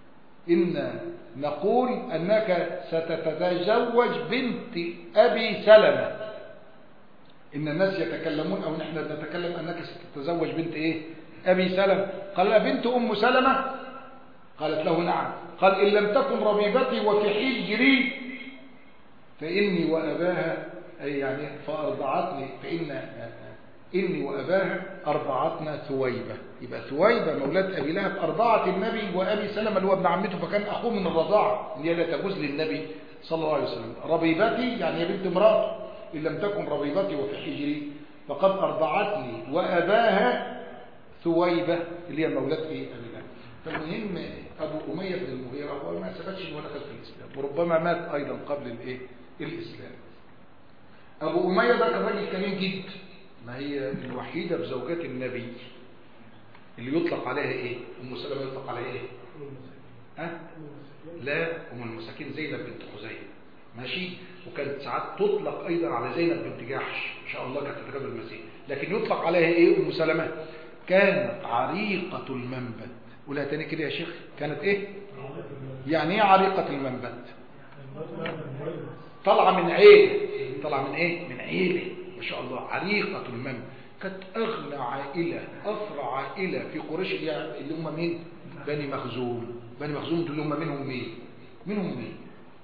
إن نقول أنك ستتزوج بنت أبي سلمة إن الناس يتكلمون أو نحن نتكلم أنك ستتزوج بنت إيه أبي سلمة قال لها بنت أم سلمة قالت له نعم قال إن لم تكن ربيبتي وفي حجري فإني وأباها أي يعني فأرضعتني فإن إني وأباها أرضعتنا ثويبة يبقى ثويبة مولاة أبي لهب أرضعت النبي وأبي سلمة اللي هو ابن عمته فكان أخوه من الرضاعة اللي هي لا تجوز للنبي صلى الله عليه وسلم ربيبتي يعني هي بنت امرأته إن لم تكن ربيبتي وفي حجري فقد أرضعتني وأباها ثويبة اللي هي مولاة إيه أبي لهب فالمهم أبو أمية بن المغيرة هو ما ثبتش إنه دخل في الإسلام وربما مات أيضا قبل الإيه الإسلام أبو أمية ده كان راجل كريم جدا ما هي الوحيدة بزوجات النبي اللي يطلق عليها إيه أم سلمة يطلق عليها إيه ها لا أم المساكين زينب بنت خزيمة ماشي وكانت ساعات تطلق أيضا على زينب بنت جحش إن شاء الله كانت تتقبل المسيح لكن يطلق عليها إيه أم سلمة كانت عريقة المنبت قولها تاني كده يا شيخ كانت إيه يعني إيه عريقة المنبت طالعة من عيلة طالعة من إيه من عيلة ما شاء الله عريقة المنبت كانت أغنى عائلة أفرع عائلة في قريش اللي اللي هم مين بني مخزوم بني مخزوم دول اللي هم منهم مين منهم مين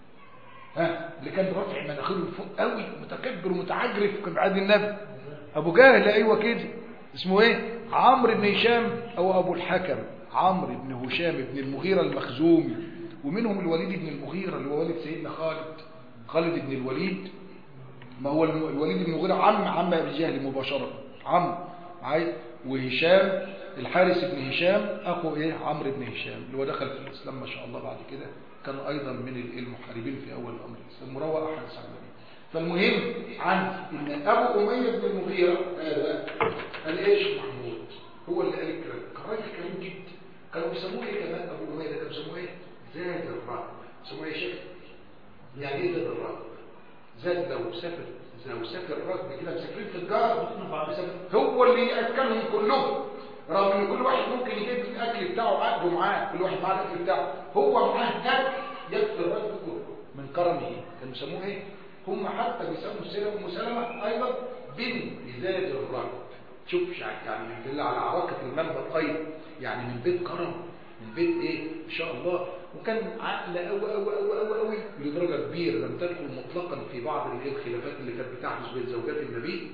ها اللي كان رافع مناخيره لفوق قوي متكبر ومتعجرف كان بعد النبي ابو جهل ايوه كده اسمه ايه عمرو بن هشام او ابو الحكم عمرو بن هشام بن المغيرة المخزومي ومنهم الوليد بن المغيرة اللي هو والد سيدنا خالد خالد بن الوليد ما هو الم- الوليد بن المغيرة عم عم ابي جهل مباشرة عم عايز وهشام الحارث بن هشام اخو ايه عمرو بن هشام اللي هو دخل في الاسلام ما شاء الله بعد كده كان ايضا من ال- المحاربين في اول الامر الاسلام مروى احاديث عن النبي فالمهم عن ان ابو اميه بن المغيره هذا الايش محمود هو اللي قال الكلام كان راجل كريم جدا كانوا بيسموه ايه كمان ابو اميه ده كانوا بيسموه ايه زاد الرعب بيسموه ايه يا شيخ يعني ايه زاد الرعب زاد لو سافر لو سافر الركب كده مسافرين في الجار مسافر- هو اللي ياكلهم كلهم رغم ان كل واحد ممكن يجيب الاكل بتاعه عقده معاه كل واحد معاه الاكل بتاعه هو معاه اكل يكفي الرجل كله من كرمه كانوا بيسموه ايه هم حتى بيسموا السيده ام سلمه ايضا بنت زاد الرجل شوف يعني يدل على عراقه المنبت ايضا يعني من بيت كرم من بيت ايه ان شاء الله وكان عقل قوي قوي قوي قوي قوي لدرجه كبيره لم تدخل مطلقا في بعض الايه الخلافات اللي كانت بتحدث بين زوجات النبي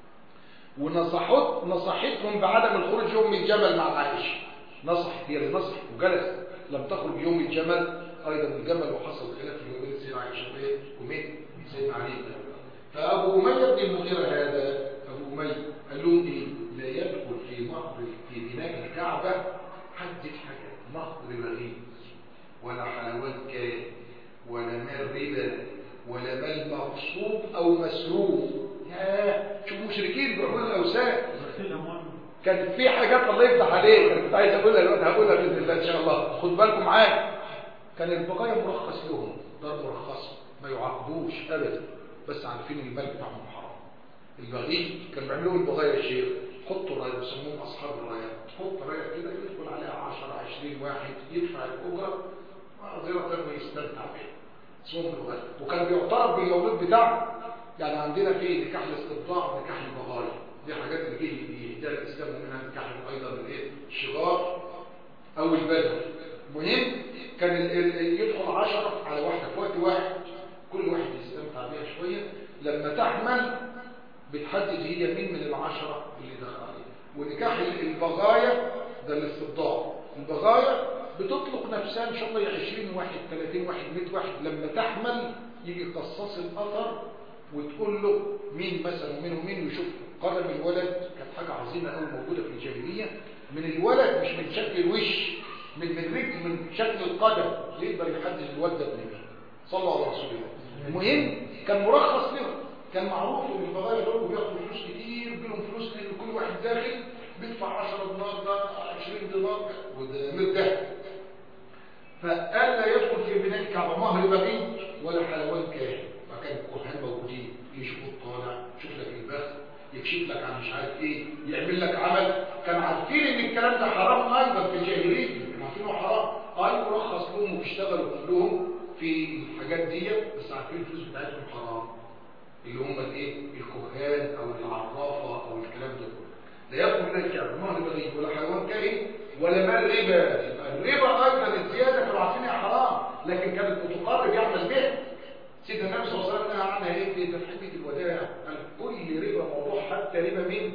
ونصحت نصحتهم بعدم الخروج يوم الجمل مع عائشه نصحت هي اللي نصحت وجلست لم تخرج يوم الجمل ايضا الجمل وحصل خلاف في بين سيدنا عائشه وايه ومين سيدنا علي فابو اميه بن المغيره هذا ابو اميه قال لهم ايه لا يدخل في نهر في بناء الكعبه حد حاجه نهر بغيث ولا حلوات كان ولا مال ربا ولا مال مغصوب او مسروق يا شوف مشركين بيعبدوا الاوثان غسيل اموال كان في حاجات الله يفتح عليك انا كنت عايز اقولها دلوقتي هقولها باذن الله ان شاء الله خد بالكم معايا كان البقايا مرخص لهم دار مرخصه ما يعاقبوش ابدا بس عارفين المال بتاعهم حرام البغي كان بيعملوا البغايا يا شيخ حطوا الرايه بيسموهم اصحاب الرايات تحط رايه كده يدخل عليها 10 20 واحد يدفع الاجره معذره ويستمتع بها اسمهم البغايا وكان بيعترف بالمولود بتاعه يعني عندنا في نكاح الاستبضاع ونكاح البغايا دي حاجات اللي جه يهدى الاسلام ومنها نكاح ايضا الايه الشغار او البدر مهم كان ال- ال- يدخل عشرة على واحدة في وقت واحد كل واحد يستمتع بيها شوية لما تحمل بتحدد هي مين من العشرة اللي دخل عليها ونكاح ال- البغايا ده الاستبضاع البغايا بتطلق نفسها ان شاء الله 20 واحد 30 واحد 100 واحد لما تحمل يجي قصاص الاثر وتقول له مين مثلا ومين ومين ويشوف قدم الولد كانت حاجة عظيمة قوي موجودة في الجاهلية من الولد مش من شكل الوش من من رجل من شكل القدم يقدر يحدد الولد ابن مين صلى الله على رسول الله المهم كان مرخص لهم كان معروف ان البغايا دول بياخدوا فلوس كتير بينهم فلوس لان كل واحد داخل بيدفع 10 دينار ده 20 دينار وده مرتاح فقال لا يدخل في بناء الكعبة مهر بغي ولا حلوان كاهن فكان الكهان موجودين يشوفوا الطالع يشوف لك البخت يكشف لك عن مش عارف ايه يعمل لك عمل كانوا عارفين ان الكلام ده حرام ايضا في الجاهليه كانوا عارفين انه حرام طيب ورخص لهم وبيشتغلوا كلهم في الحاجات دي بس عارفين الفلوس بتاعتهم حرام اللي هم الايه الكهان او العرافه او الكلام ده كله لا يدخل الى الكعبه ما هو بغي ولا حيوان كائن ولا مال ربا يبقى الربا ايضا الزياده كانوا عارفينها حرام لكن كانت بتقرب يعمل بها سيدنا النبي صلى الله عليه وسلم نهى عنها ايه في تحديد الوداع قال كل ربا موضوع حتى ربا مين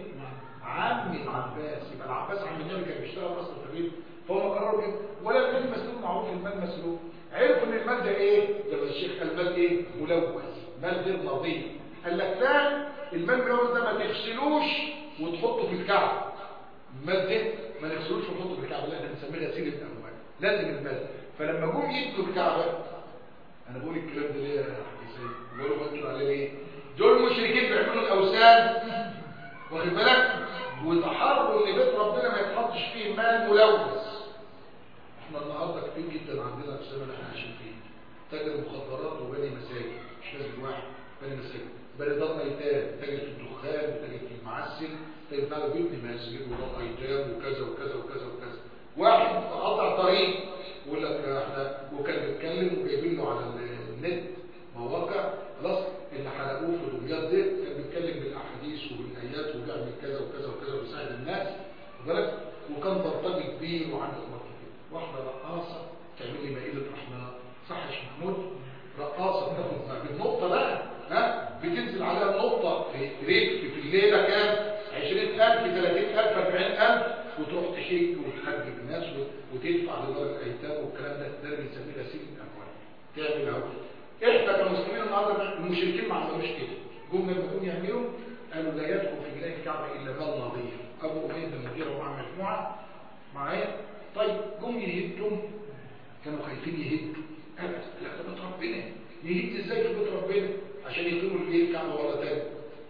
عم العباس يبقى العباس عم النبي كان بيشتغل اصلا في الربا فهم قرروا كده ولا المال مسلوب معروف المال مسلوب عرفوا ان المال ده ايه زي ما الشيخ قال المال ايه ملوث مال غير نظيف قال لك لا المال الملوث ده ما تغسلوش وتحطه في الكعب المال ده ما نغسلوش ونحطه في الكعبه لا احنا بنسميه غسيل الاموال لازم المال فلما جم يدوا الكعبه انا بقول الكلام ده ليه يا حسين بقولوا بنتوا عليه ليه دول مشركين بيعملوا الاوثان واخد بالك وتحروا ان بيت ربنا ما يتحطش فيه مال ملوث احنا النهارده كتير جدا عندنا في الزمن اللي احنا عايشين فيه تاجر مخدرات وبني مساجد مش لازم واحد بني مساجد بني دار ايتام تاجر في الدخان تاجر في المعسل تاجر بتاع بيبني مسجد ودار ايتام وكذا وكذا وكذا وكذا واحد قطع طريق يقول لك احنا وكان بيتكلم وجايبين له على النت مواقع خلاص اللي حلقوه في دمياط ده كان بيتكلم بالاحاديث وبالايات وبيعمل كذا وكذا وكذا وبيساعد الناس واخد بالك وكان بلطجي كبير وعنده امور كتير واحده رقاصه تعمل لي مائده رحمن صح يا شيخ محمود رقاصه بتاخد بالنقطه بقى ها بتنزل عليها النقطه في ريت في الليله كام 20000 30000 40000 وتروح تشيك وتحجب الناس وتدفع لدار الايتام والكلام ده ده اللي بنسميه غسيل الاموال تعمل اهو احنا كمسلمين النهارده المشركين ما عملوش كده جم لما جم يعملوا قالوا لا يدخل في بلاد الكعبه الا مال نظيف ابو اميه بن المغيره ومع مجموعه معايا طيب جم يهدوا كانوا خايفين يهدوا قال لا ده بيت ربنا يهد ازاي في بيت ربنا عشان يقيموا الايه الكعبه مره ثانيه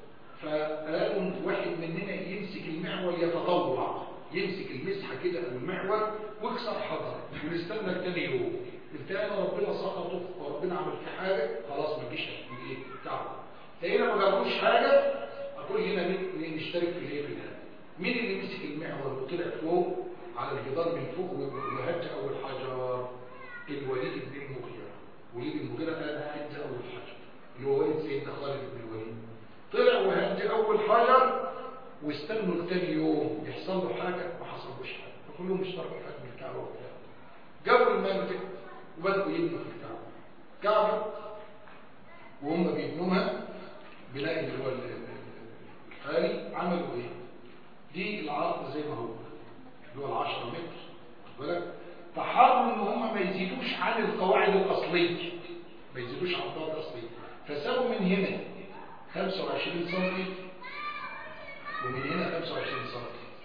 فقالوا واحد مننا يمسك المعول يتطوع يمسك المسحه كده او المعول ويكسر حجر ونستنى تاني يوم التاني ربنا سقطه وربنا عمل في حاجه خلاص ما تجيش ايه كعبه لقينا ما جابوش حاجه اقول هنا نشترك في الايه في ده مين اللي مسك المعول وطلع فوق على الجدار من فوق وهج اول حجر الوليد بن المغيره وليد المغيره قال هج اول حجر اللي هو والد سيدنا خالد بن الوليد طلع وهج اول حجر واستنوا لتاني يوم يحصل له حاجه ما حصلوش حاجه فكلهم اشتركوا في حجم الكعبه وبتاع جابوا المنطق وبدأوا يبنوا في الكعبة كعبة وهم بيبنوها بناء اللي هو الحالي عملوا ايه دي العرض زي ما هو اللي هو العشرة متر بالك تحروا ان هم ما يزيدوش عن القواعد الاصلية ما يزيدوش عن القواعد الاصلية فسابوا من هنا 25 سم ومن هنا 25 سم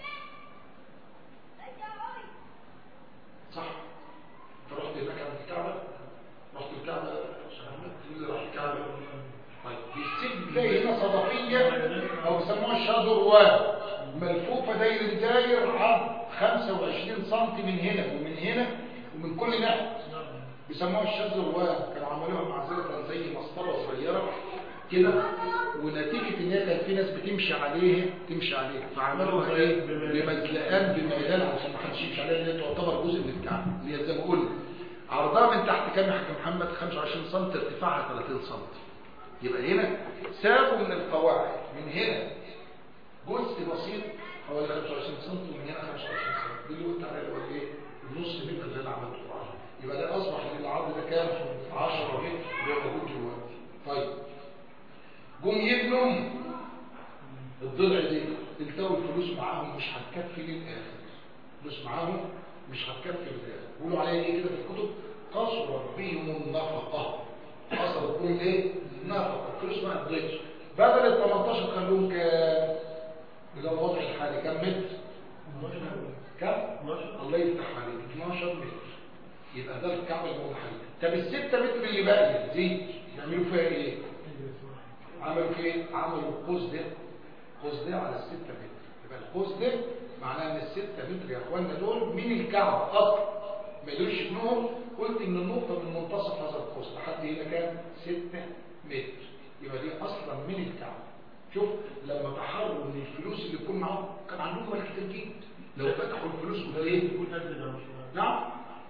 صح فرحت هناك عند الكعبة رحت الكعبة اللي راح الكعبة طيب بيسيب تلاقي هنا صدفية او بيسموها الشادروان ملفوفة داير داير عرض 25 سم من هنا ومن هنا ومن كل ناحية بيسموها الشادروان كانوا عملوها معزلة زي مسطرة صغيرة كده ونتيجة ان هي كان في ناس بتمشي عليها تمشي عليها فعملوها ايه بمزلقان بميدان عشان ما حدش يمشي عليها ان هي تعتبر جزء من الكعبة اللي هي زي ما قلنا عرضها من تحت كام يا حاج محمد 25 سم ارتفاعها 30 سم يبقى هنا سابوا من القواعد من هنا جزء بسيط حوالي 25 سم ومن هنا 25 سم دي اللي قلت عليها اللي هو ايه النص متر اللي انا عملته يبقى ده اصبح ان العرض ده كام 10 متر اللي هو موجود دلوقتي طيب جم يبنوا الضلع دي التقوا الفلوس معاهم مش هتكفي للاخر فلوس معاهم مش هتكفي للاخر بيقولوا عليها ايه كده في الكتب قصرت بهم النفقه قصرت بهم ايه نفقه الفلوس ما قضيتش بدل ال 18 خلوهم كام اللي هو الوضع الحالي كام متر كام الله يفتح عليك 12 متر يبقى ده الكعبه اللي موجوده حاليا طب ال 6 متر اللي باقيه دي يعملوا فيها ايه عملوا فين عملوا القوس ده القوس ده على الستة متر يبقى القوس ده معناه ان الستة متر يا اخوانا دول من الكعبة اصلا ما يقدروش يبنوهم قلت ان النقطة من منتصف هذا القوس لحد هنا كام 6 متر يبقى دي اصلا من الكعبة شوف لما تحروا من الفلوس اللي تكون معاهم كان عندهم مال كتير جدا لو فتحوا الفلوس وده ايه نعم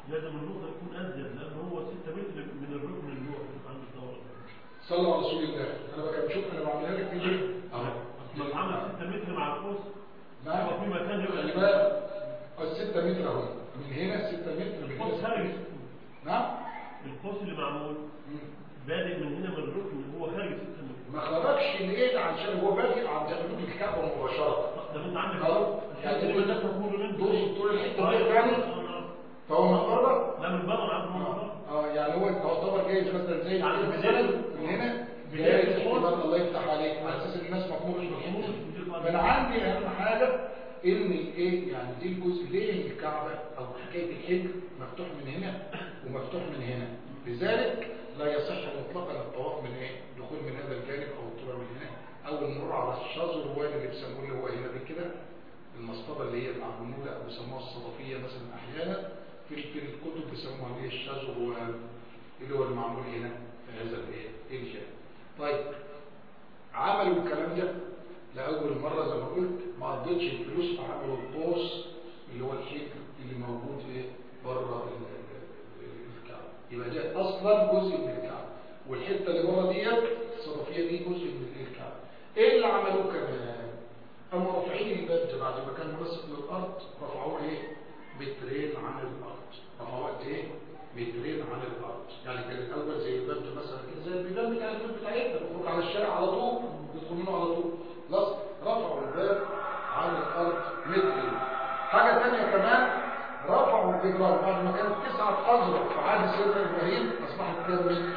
لازم النقطة تكون أزيد لأن هو 6 متر من الركن اللي هو عند الدورة صلوا على رسول الله انا بقى بشوف انا بعملها لك دي ليه اهو أصل العمل 6 متر مع القوس نعم هو في مكان خلي يبقى بالك الستة متر اهو من هنا ستة متر من القوس هنا خارج نعم القوس اللي معمول مم. بادئ من هنا من الركن هو خارج 6 متر ما خرجش الايد عشان هو بادئ عند حدود الكعبة مباشرة طب انت عندك أهو. يعني يعني اللي ده مفهوم منه طول طول الحتة طيب. دي يعني فهو من بره لا من بره عارف من اه بره آه، يعني هو يعتبر جايز مثلا زي يعني كده بداية مثلا من هنا بداية بداية الحوض. احتمال الله يفتح عليك على اساس الناس مفهومش بالحوض فانا عندي اهم حاجه ان ايه يعني دي الجزء ليه الكعبه او حكايه الحجر مفتوح من هنا ومفتوح من هنا لذلك لا يصح مطلقا الطواف من ايه دخول من هذا الجانب او الطلوع من هنا او المرور على الشاذ الروان اللي بيسموه اللي هو هنا دي كده المصطبه اللي هي المعموله او بيسموها الصدفيه مثلا احيانا في في الكتب بيسموها اللي هي الشاذ الروان اللي هو المعمول هنا في هذا الايه الجانب طيب عملوا الكلام ده لأول مرة زي ما قلت ما قضيتش الفلوس فعملوا القوس اللي هو الحجر اللي موجود ايه بره ال- ال- الكعبة يبقى ده أصلا جزء من الكعبة والحتة اللي بره ديت الصرفية دي جزء من الكعبة ايه اللي عملوه كمان؟ قاموا رافعين الباب ده بعد ما كان ملصق للأرض رفعوه ايه؟ مترين عن الأرض رفعوه قد ايه؟ مترين عن الأرض يعني كان الأول زي الباب ده مثلا كده زي البيبان بتاع الباب بتاعتنا بنخرج على الشارع على طول ندخل منه على طول خلاص رفعوا الباب عن الأرض مترين حاجة تانية كمان رفعوا الجدران بعد ما كانت تسعة أزرق في عهد سيدنا إبراهيم أصبحت كام متر؟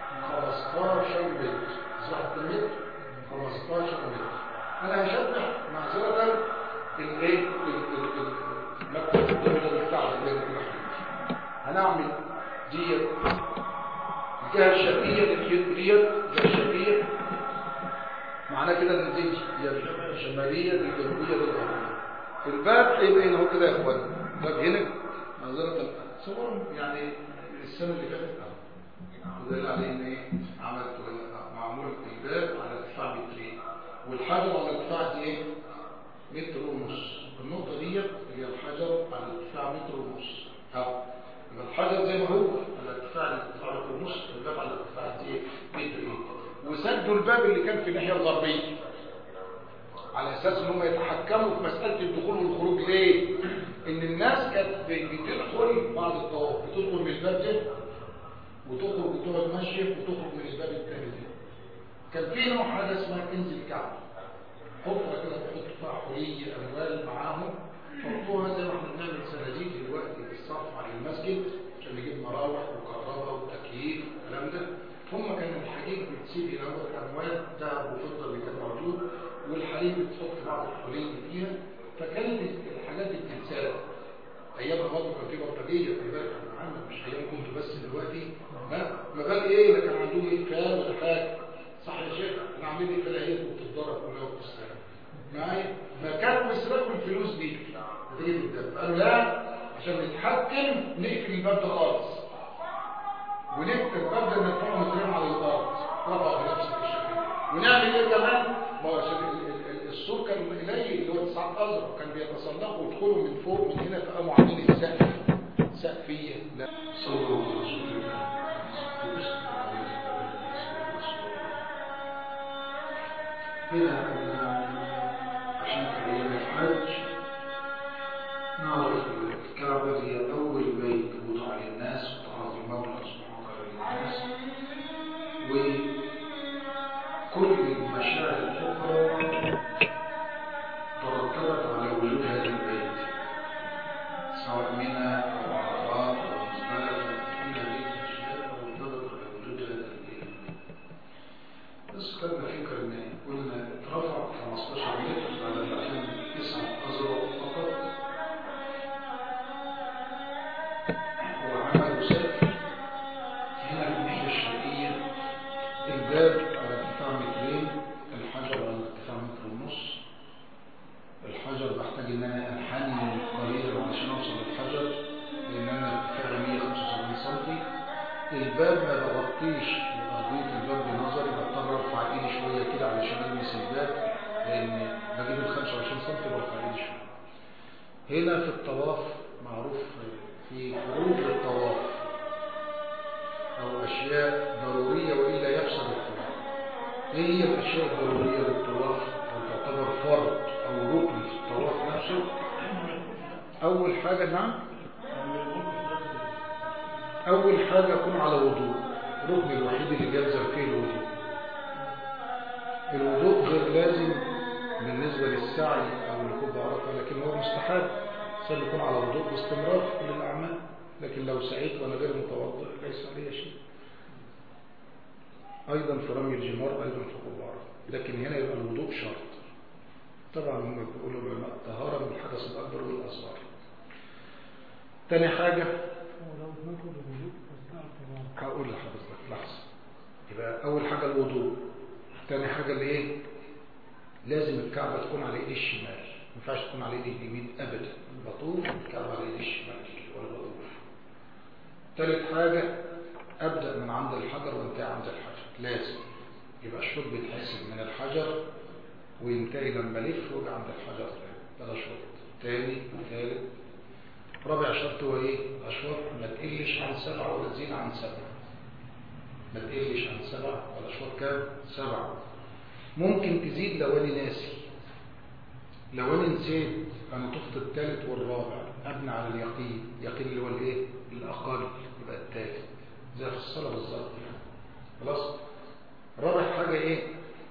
15 متر أصبحت كام متر؟ 15 متر أنا هشبه معذرة الإيه؟ ال- ال- ال- مكتب الدولة بتاعت اللي أنا هنعمل ديت الجهة الشرقية ديت ديت الجهة الشرقية معناه كده ان دي هي الشمالية دي الجنوبية دي الغربية الباب هيبقى هنا اهو كده يا اخوان باب هنا نظرة صور يعني السنة اللي فاتت اهو ودل عليه ان ايه عملت معمول الباب على ارتفاع مترين والحجر على ارتفاع دي ايه متر ونص النقطة ديت اللي هي الحجر على ارتفاع متر ونص اهو يبقى الحجر زي ما هو على ارتفاع ارتفاع متر ونص الباب على ارتفاع دي مترين وسدوا الباب اللي كان في الناحية الغربية على اساس ان هم يتحكموا في مسألة الدخول والخروج ليه ان الناس كانت بتدخل بعد الطواف بتدخل من الباب ده وتخرج وتقعد ماشية وتخرج من الباب الثاني ده كان في نوع حاجة اسمها كنز الكعبة حفرة كده تحط فيها حلي أموال معاهم حطوها زي ما احنا بنعمل صناديق دلوقتي بالصرف على المسجد عشان نجيب مراوح وكهرباء وتكييف والكلام ده هم كانوا الحديد بتسيب هنا الأموال ذهب وفضة اللي كان موجود والحليب بتحط بعض الحلي فيها فكانت الحاجات دي بتتسرق ايام برضه كان في بلطجيه خلي بالك يا محمد مش ايام كنت بس دلوقتي ما ما بال ايه ده كان عندهم ايه كام ولا حاجه صح يا شيخ احنا عاملين ايه فلاحين وبتتضرب كلها وبتستهلك معايا فكانوا بيسرقوا الفلوس دي نتيجه الدم قالوا لا عشان نتحكم نقفل الباب ده خالص ونكتب الباب ده ندفعه مترين على الارض رفعوا بنفس الشكل ونعمل ايه كمان ما هو عشان ال- ال- ال- السور كان قليل اللي هو تسعة أزرق كان بيتسلقوا ويدخلوا من فوق من هنا فقاموا عاملين السقف سقفية لا صلى الله عليه وسلم هنا عشان في أيام الحج نعرف الكعبة هي أول بيت وضع للناس وتعظيم الله سبحانه وتعالى للناس وكل المشاعر الأخرى ترتبط على وجود هذا البيت سواء منى أو عرفات أو مزدلفة كل هذه الأشياء ترتبط على وجود هذا البيت بس خدنا فكرة إن قلنا اترفع 15 متر على مكان تسعة أزرق فقط وعملوا سقف هنا في الناحية الشرقية الباب على ارتفاع مترين الحجر على ارتفاع متر ونص الحجر بحتاج ان انا انحني قليلا علشان اوصل للحجر لان انا ارتفاعي 175 سم الباب ما بغطيش ارضيه الباب بنظري بضطر ارفع ايدي شويه كده علشان المس الباب لان بجيب ال 25 سم برفع ايدي شويه هنا في الطواف معروف في فروض الطواف أو أشياء ضرورية وإلا يفسد الطواف إيه هي الأشياء الضرورية للطواف أو تعتبر فرض أو ركن في الطواف نفسه أول حاجة نعم أول حاجة يكون على وضوء الركن الوحيد اللي جلزم فيه الوضوء الوضوء غير لازم بالنسبة للسعي أو لكوب عرفة لكن هو مستحب عشان يكون على وضوء باستمرار في كل الأعمال لكن لو سعيت وأنا غير متوضئ ليس علي شيء أيضا في رمي الجمار أيضا في كوب عرفة لكن هنا يبقى الوضوء شرط طبعا هم بيقولوا العلماء الطهارة من الحدث الأكبر والأصغر تاني حاجة هقول لحضرتك لحظة يبقى أول حاجة الوضوء تاني حاجة اللي إيه لازم الكعبة تكون على إيدي الشمال ما ينفعش تكون على إيدي اليمين أبدا بطوف الكعبة على إيدي الشمال ولا بطوف تالت حاجة أبدأ من عند الحجر وانتهي عند الحجر لازم يبقى الشوط بيتحسب من الحجر وينتهي لما ألف ويجي عند الحجر ده شوط تاني تالت رابع شرط هو ايه الاشواط ما تقلش عن سبعة ولا تزيد عن سبعة ما تقلش عن سبعة ولا اشواط كام سبعة ممكن تزيد لو انا ناسي لو انا نسيت انا طفت الثالث والرابع ابني على اليقين يقين اللي هو الايه الاقل يبقى الثالث زي في الصلاه بالظبط خلاص رابع حاجه ايه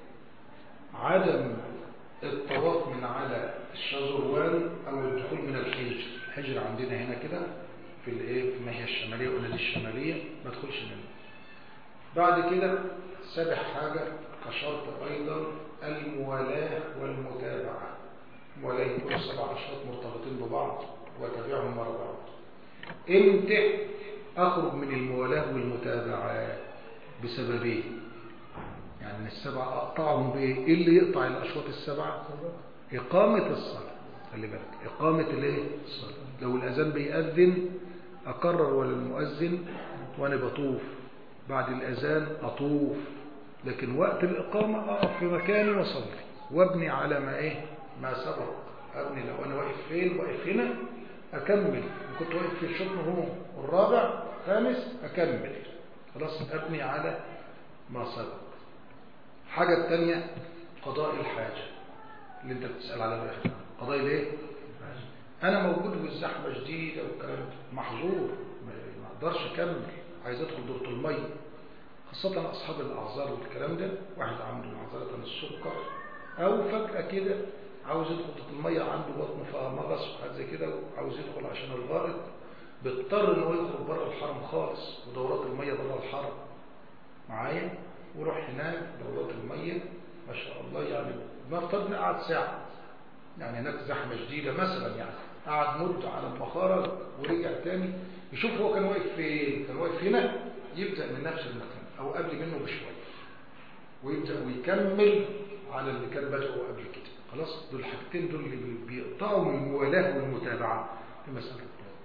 عدم الطواف من على الشذروان او الدخول من الحجر الحجر عندنا هنا كده في الايه في الناحيه الشماليه والنادي الشماليه ما تدخلش منه بعد كده سابع حاجه كشرط ايضا الموالاه والمتابعه الموالاه يكون السبع اشواط مرتبطين ببعض وتابعهم ورا بعض امتى اخرج من الموالاه والمتابعه بسببين يعني السبع اقطعهم بايه ايه اللي يقطع الاشواط السبعه اقامه الصلاه خلي بالك اقامه الايه الصلاه لو الاذان بيأذن اقرر ولا المؤذن وانا بطوف بعد الاذان اطوف لكن وقت الاقامه اقف في مكاني واصلي وابني على ما ايه ما سبق ابني لو انا واقف فين واقف هنا اكمل كنت واقف في الشوط هو الرابع خامس اكمل خلاص ابني على ما سبق الحاجة الثانية قضاء الحاجة اللي انت بتسأل عليها في الاخر قضاء الايه انا موجود والزحمة شديدة والكلام محظور ما اقدرش اكمل عايز ادخل دورة المية خاصة اصحاب الاعذار والكلام ده واحد عنده معذرة السكر او فجأة كده عاوز يدخل دورة المية عنده بطن فيها مغص وحاجة زي كده وعاوز يدخل عشان الغائط بيضطر ان هو يخرج بره الحرم خالص ودورات المية بره الحرم معايا وروح هناك دورات المية ما شاء الله يعني ما افترضنا قعد ساعة يعني هناك زحمة شديدة مثلا يعني قعد مدة على ما خرج ورجع تاني يشوف هو كان واقف فين كان واقف هنا يبدأ من نفس المكان أو قبل منه بشوية ويبدأ ويكمل على اللي كان بدأه قبل كده خلاص دول الحاجتين دول اللي بيقطعوا من الموالاة والمتابعة في مسألة الطواف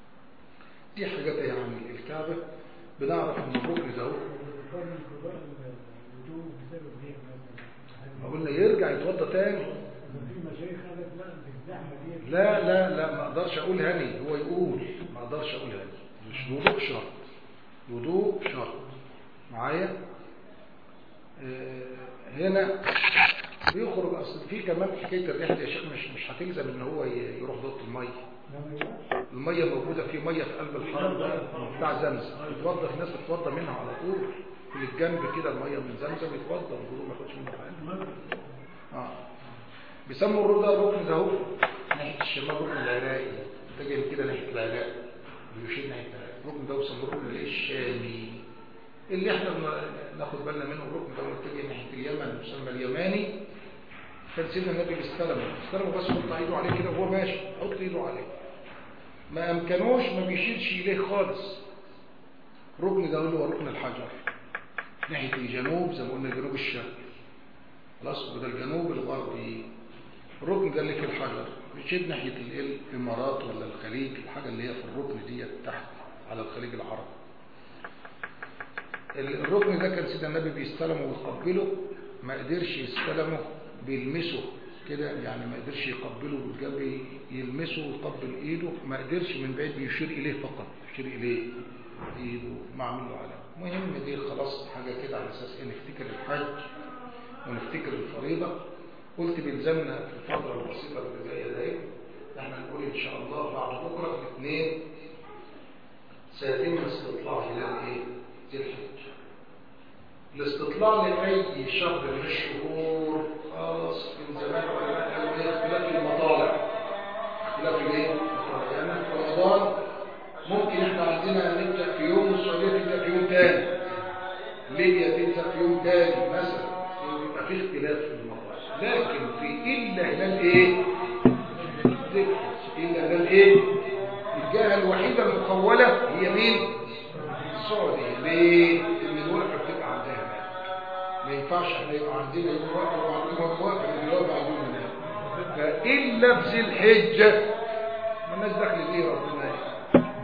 دي حاجات يعني الكعبة بنعرف ان الركن ده ما قلنا يرجع يتوضى تاني لا لا لا ما اقدرش اقول هني هو يقول ما اقدرش اقول هني مش وضوء شرط وضوء شرط معايا آه هنا بيخرج اصل في كمان حكايه الرحله يا شيخ مش مش هتلزم ان هو يروح ضغط الميه الميه موجوده في ميه في قلب الحرم بتاع زمزم يتوضى في ناس بتتوضى منها على طول في الجنب كده الميه من زمزم يتوضى الوضوء ما ياخدش منه حاجه اه بيسموا الركن ده الركن ده اهو ناحيه الشمال الركن العراقي انت جاي كده ناحيه العراق بيشير ناحيه العراق الركن ده بيسموه الركن الشامي اللي احنا ناخد بالنا منه الركن ده متجه ناحيه اليمن يسمى اليماني كان سيدنا النبي بيستلمه استلمه بس يحط ايده عليه كده وهو ماشي يحط ايده عليه ما امكنوش ما بيشيلش اليه خالص الركن ده هو ركن الحجر ناحيه الجنوب زي ما قلنا الجنوب الشرقي خلاص وده الجنوب الغربي الركن ده اللي في الحجر بيشيل ناحيه الامارات ولا الخليج الحاجه اللي هي في الركن ديت تحت على الخليج العربي الركن ده كان سيدنا النبي بيستلمه ويقبله ما قدرش يستلمه بيلمسه كده يعني ما قدرش يقبله بالجنب يلمسه ويقبل ايده ما قدرش من بعيد بيشير اليه فقط يشير اليه ايده معمول له علامه المهم دي خلاص حاجه كده على اساس ايه نفتكر الحج ونفتكر الفريضه قلت بيلزمنا في الفتره البسيطه اللي جايه دي احنا نقول ان شاء الله بعد بكره الاثنين سيتم استطلاع هلال ايه ذي الحجه الاستطلاع لأي شهر من الشهور خلاص من زمان علماء قالوا ايه اختلاف المطالع اختلاف الايه؟ المطالع يعني في رمضان ممكن احنا عندنا نبدأ في يوم والسعودية تبدأ في يوم تاني ليبيا تبدأ في يوم تاني مثلا يبقى في اختلاف في المطالع لكن في إلا هلال ايه؟ إلا هلال ايه؟ الجهة الوحيدة المخولة هي مين؟ السعودية ليه؟ لأن الوقفة بتبقى عندها هناك ما ينفعش احنا يبقى عندنا يوم وقفة وعندهم يوم وقفة لأن الوقفة عندهم هناك فإلا في ذي الحجة ما الناس داخل ليه ربنا ايه؟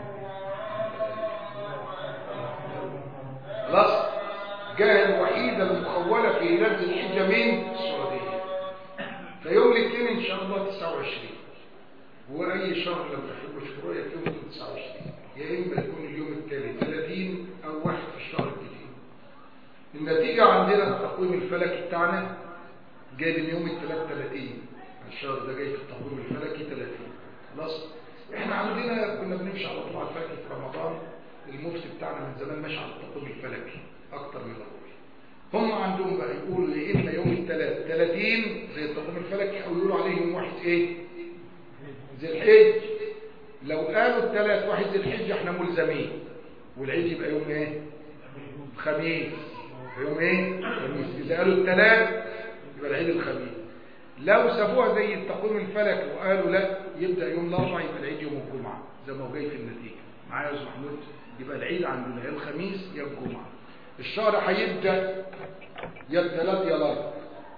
خلاص الجهة الوحيدة المخولة في هلال ذي الحجة من السعودية فيوم الاثنين إن شاء الله 29 وأي شهر لم تحبوا شروع يكون 29 يا إما يكون اليوم التالي 30 أو واحد في الشهر الجديد النتيجة عندنا التقويم الفلكي بتاعنا جاي من يوم الثلاث 30 الشهر ده جاي في التقويم الفلكي 30 خلاص احنا عندنا كنا بنمشي على طلوع الفلكي في رمضان المفتي بتاعنا من زمان ماشي على التقويم الفلكي اكتر من الاول هم عندهم بقى يقولوا يا اما يوم الثلاث 30 زي التقويم الفلكي او يقولوا عليه يوم واحد ايه ذي الحج لو قالوا الثلاث واحد ذي الحج احنا ملزمين والعيد يبقى يوم ايه خميس يوم ايه خميس اذا قالوا الثلاث يبقى العيد الخميس لو سابوها زي التقويم الفلكي وقالوا لا يبدا يوم الاربعاء يبقى العيد يوم الجمعه زي ما هو جاي في النتيجه معايا يا استاذ محمود يبقى العيد عندنا يا الخميس يا الجمعه الشهر هيبدا يا الثلاث يا الاربع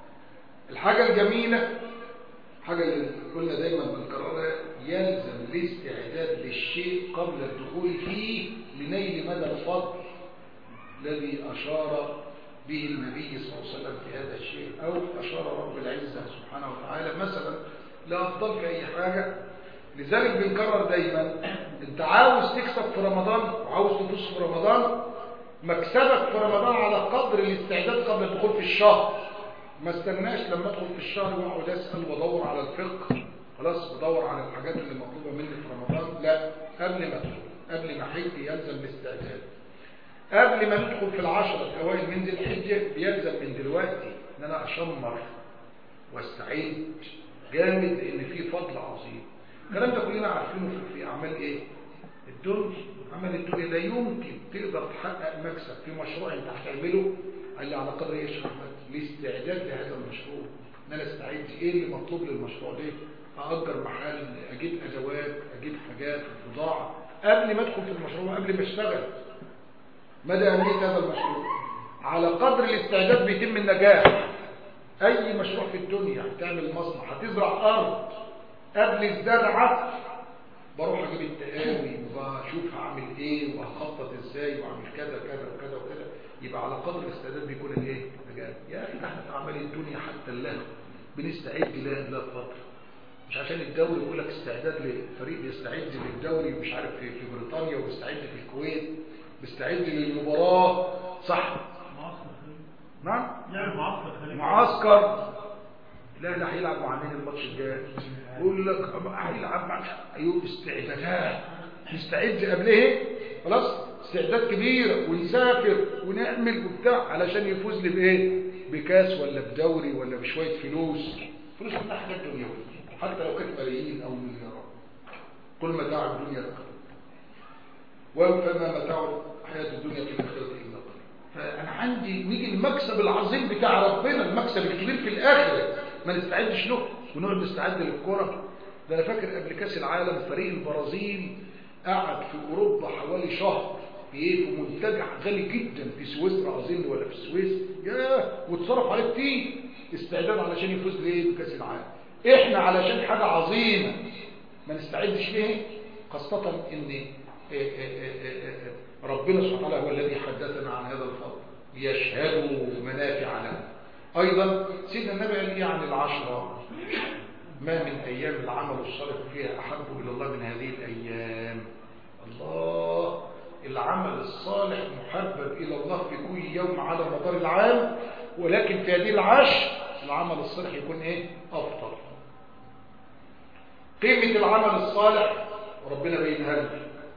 الحاجه الجميله حاجه اللي قلنا دايما بنكررها يلزم الاستعداد للشيء قبل الدخول فيه لنيل مدى الفضل الذي أشار به النبي صلى الله عليه وسلم في هذا الشيء أو أشار رب العزة سبحانه وتعالى مثلا لأفضل في أي حاجة لذلك بنكرر دايما أنت عاوز تكسب في رمضان وعاوز تفوز في رمضان مكسبك في رمضان على قدر الاستعداد قبل الدخول في الشهر ما استناش لما ادخل في الشهر واقعد اسال وادور على الفقه خلاص بدور على الحاجات اللي مطلوبه مني في رمضان لا قبل ما ادخل قبل ما احج يلزم الاستعداد قبل ما ندخل في العشرة الأوائل من ذي الحجة بيلزم من دلوقتي إن أنا أشمر واستعد جامد لأن في فضل عظيم الكلام ده كلنا عارفينه في, في أعمال إيه؟ الدنيا عمل الدنيا لا يمكن تقدر تحقق مكسب في مشروع أنت هتعمله إلا على قدر إيه يا الاستعداد لهذا المشروع إن أنا استعد إيه اللي مطلوب للمشروع ده أأجر محل أجيب أدوات أجيب حاجات بضاعة قبل ما أدخل في المشروع قبل ما أشتغل مدى أهمية هذا المشروع على قدر الاستعداد بيتم النجاح أي مشروع في الدنيا هتعمل مصنع هتزرع أرض قبل الزرعة بروح أجيب التقاوي وبشوف هعمل إيه وهخطط إزاي وأعمل كذا كذا وكذا وكذا يبقى على قدر الاستعداد بيكون الإيه؟ نجاح يا أخي احنا في أعمال الدنيا حتى الله بنستعد لها لا فترة مش عشان الدوري يقول لك استعداد لفريق بيستعد للدوري مش عارف في, في بريطانيا وبيستعد في الكويت بيستعد للمباراة صح معسكر خارجي نعم يعني معسكر خارجي معسكر لا لا هيلعب مع مين الماتش الجاي يقول لك هيلعب مع ايوه استعدادات نستعد قبلها خلاص استعداد كبير ونسافر ونعمل وبتاع علشان يفوز لي بايه بكاس ولا بدوري ولا بشويه فلوس فلوس كلها حاجات دنيويه حتى لو كانت ملايين او مليارات كل متاع الدنيا قليل وفما متاع الحياه الدنيا في الاخره الا قليل فانا عندي نيجي المكسب العظيم بتاع ربنا المكسب الكبير في الاخره ما نستعدش له ونقعد نستعد للكره ده انا فاكر قبل كاس العالم فريق البرازيل قعد في اوروبا حوالي شهر في ايه في منتجع غالي جدا في سويسرا اظن ولا في السويس ياه واتصرف عليه كتير استعداد علشان يفوز بايه بكاس العالم احنا علشان حاجه عظيمه ما نستعدش ليه خاصه ان ربنا سبحانه وتعالى هو الذي حدثنا عن هذا الفضل ليشهدوا منافع له ايضا سيدنا النبي قال ايه عن العشره ما من أيام العمل الصالح فيها أحب إلى الله من هذه الأيام الله العمل الصالح محبب إلى الله في كل يوم على مدار العام ولكن في هذه العشر العمل الصالح يكون إيه أفضل قيمة العمل الصالح ربنا بينها لنا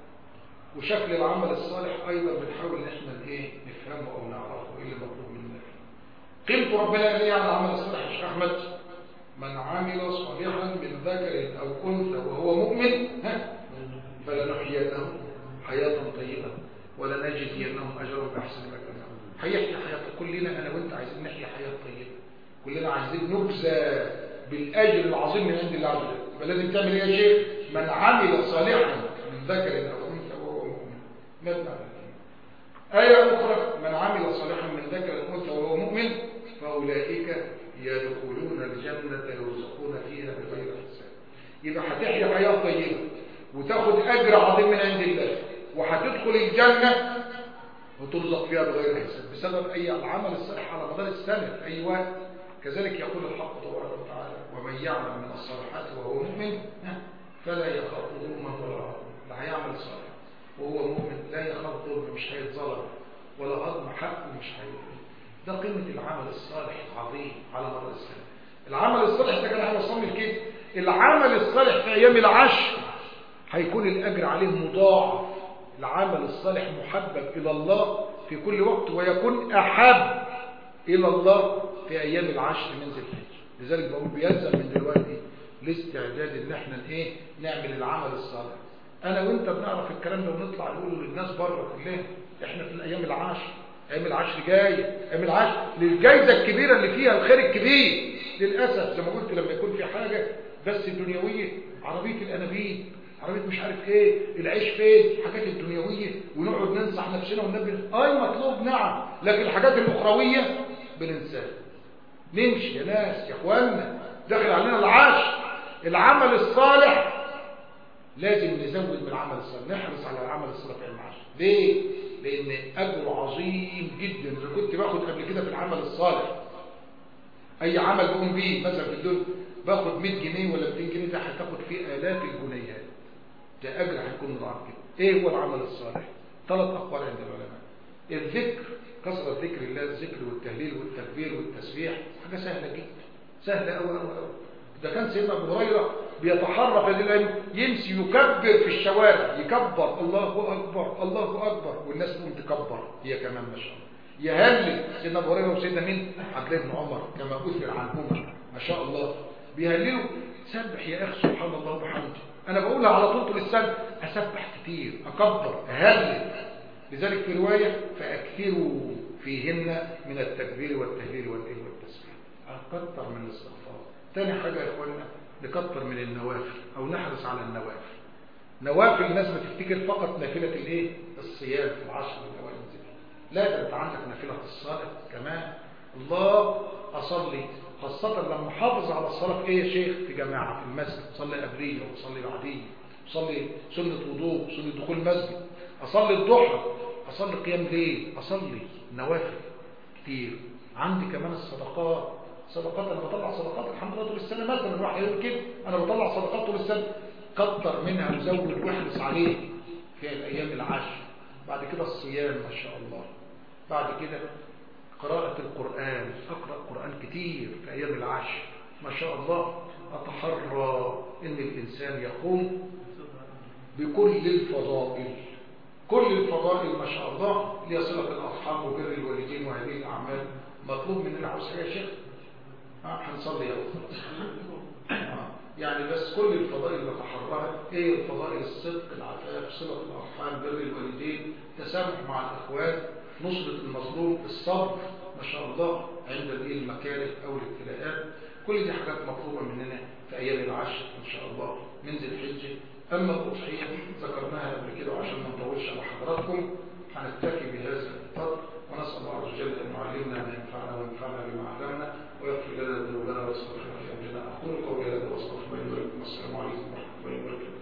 وشكل العمل الصالح أيضا بنحاول إن إحنا إيه نفهمه أو نعرفه إيه اللي مطلوب مننا قيمة ربنا قال إيه عن العمل الصالح يا شيخ أحمد من عمل صالحا من ذكر أو أنثى وهو مؤمن ها فلنحيينه حياة طيبة ولنجزينهم أجرهم بأحسن ما كانوا هيحيي حياة كلنا أنا وأنت عايزين نحيي حياة طيبة كلنا عايزين نجزى بالأجر العظيم من عند الله عز وجل يبقى لازم تعمل إيه يا شيخ من عمل صالحا من ذكر أو أنثى وهو مؤمن ماذا آية أخرى من عمل صالحا من ذكر أو أنثى وهو مؤمن فأولئك يدخلون الجنة يرزقون فيها بغير حساب يبقى هتحيا حياة طيبة وتاخد أجر عظيم من عند الله وهتدخل الجنة وترزق فيها بغير حساب بسبب أي العمل الصالح على مدار السنة في أي وقت كذلك يقول الحق تبارك وتعالى ومن يعمل من الصالحات وهو مؤمن فلا يخاف ظلما ولا هضما لا هيعمل صالح وهو مؤمن لا يخاف ظلم مش هيتظلم ولا هضم حقه مش هيظلم ده قيمة العمل الصالح العظيم على مدار السنة العمل الصالح ده كان هيوصلني لكده العمل الصالح في أيام العشر هيكون الأجر عليه مضاعف العمل الصالح محبب إلى الله في كل وقت ويكون أحب إلى الله في أيام العشر من ذي الحجة لذلك بقول بيلزم من دلوقتي الاستعداد ان احنا ايه نعمل العمل الصالح انا وانت بنعرف الكلام ده ونطلع نقوله للناس بره كلها احنا في الايام العشر ايام العشر جايه ايام العشر للجائزه الكبيره اللي فيها الخير الكبير للاسف زي ما قلت لما يكون في حاجه بس دنيويه عربيه الانابيب عربيه مش عارف ايه العيش فين الحاجات الدنيويه ونقعد ننصح نفسنا وننبه اي مطلوب نعم لكن الحاجات الاخرويه بننساها نمشي يا ناس يا اخوانا داخل علينا العشر العمل الصالح لازم نزود من العمل الصالح نحرص على العمل الصالح في العشر ليه لان اجره عظيم جدا اذا كنت باخد قبل كده في العمل الصالح اي عمل بقوم بيه مثلا في الدنيا باخد 100 جنيه ولا 200 جنيه ده هتاخد فيه الاف الجنيهات ده اجر هيكون مضاعف كده ايه هو العمل الصالح ثلاث اقوال عند العلماء الذكر كثرة ذكر الله الذكر والتهليل والتكبير والتسبيح حاجة سهلة جدا سهلة أوي أوي أوي ده كان سيدنا أبو هريرة بيتحرك هذه الأيام يمشي يكبر في الشوارع يكبر الله أكبر الله أكبر والناس تقوم تكبر هي كمان ما شاء الله يهلل سيدنا أبو هريرة وسيدنا مين عبد الله بن عمر كما أثر عنهما ما شاء الله بيهللوا سبح يا أخي سبحان الله وبحمده أنا بقولها على طول طول السنة أسبح كتير أكبر أهلل لذلك في رواية فأكثروا فيهن من التكبير والتهليل والإيه والتسبيح أكثر من الاستغفار تاني حاجة يا إخواننا نكتر من النوافل أو نحرص على النوافل نوافل الناس بتفتكر فقط نافلة الإيه الصيام في العشر الأوائل من ذكر لا ده أنت عندك نافلة الصلاة كمان الله أصلي خاصة لما حافظ على الصلاة في إيه يا شيخ في جماعة في المسجد صلي قبلية وصلي بعدية صلي سنة وضوء سنة دخول مسجد أصلي الضحى أصلي قيام ليل أصلي نوافل كتير عندي كمان الصدقات صدقات أنا بطلع صدقات الحمد لله طول السنة مثلا الواحد يقول كده أنا بطلع صدقات طول السنة كتر منها وزود واحرص عليه في الأيام العشر بعد كده الصيام ما شاء الله بعد كده قراءة القرآن أقرأ قرآن كتير في أيام العشر ما شاء الله أتحرى إن الإنسان يقوم بكل الفضائل كل الفضائل ما شاء الله لصلة الأرحام وبر الوالدين وهذه الأعمال مطلوب مننا عاوز حاجة يا شيخ هنصلي يا آه. يعني بس كل الفضائل اللي تحررها ايه الفضائل الصدق العفاف صلة الأرحام بر الوالدين تسامح مع الإخوان نصرة المظلوم الصبر ما شاء الله عند الايه المكاره أو الابتلاءات كل دي حاجات مطلوبة مننا في أيام العشر إن شاء الله من ذي الحجة أما الأضحية ذكرناها قبل كده عشان ما نطولش على حضراتكم هنكتفي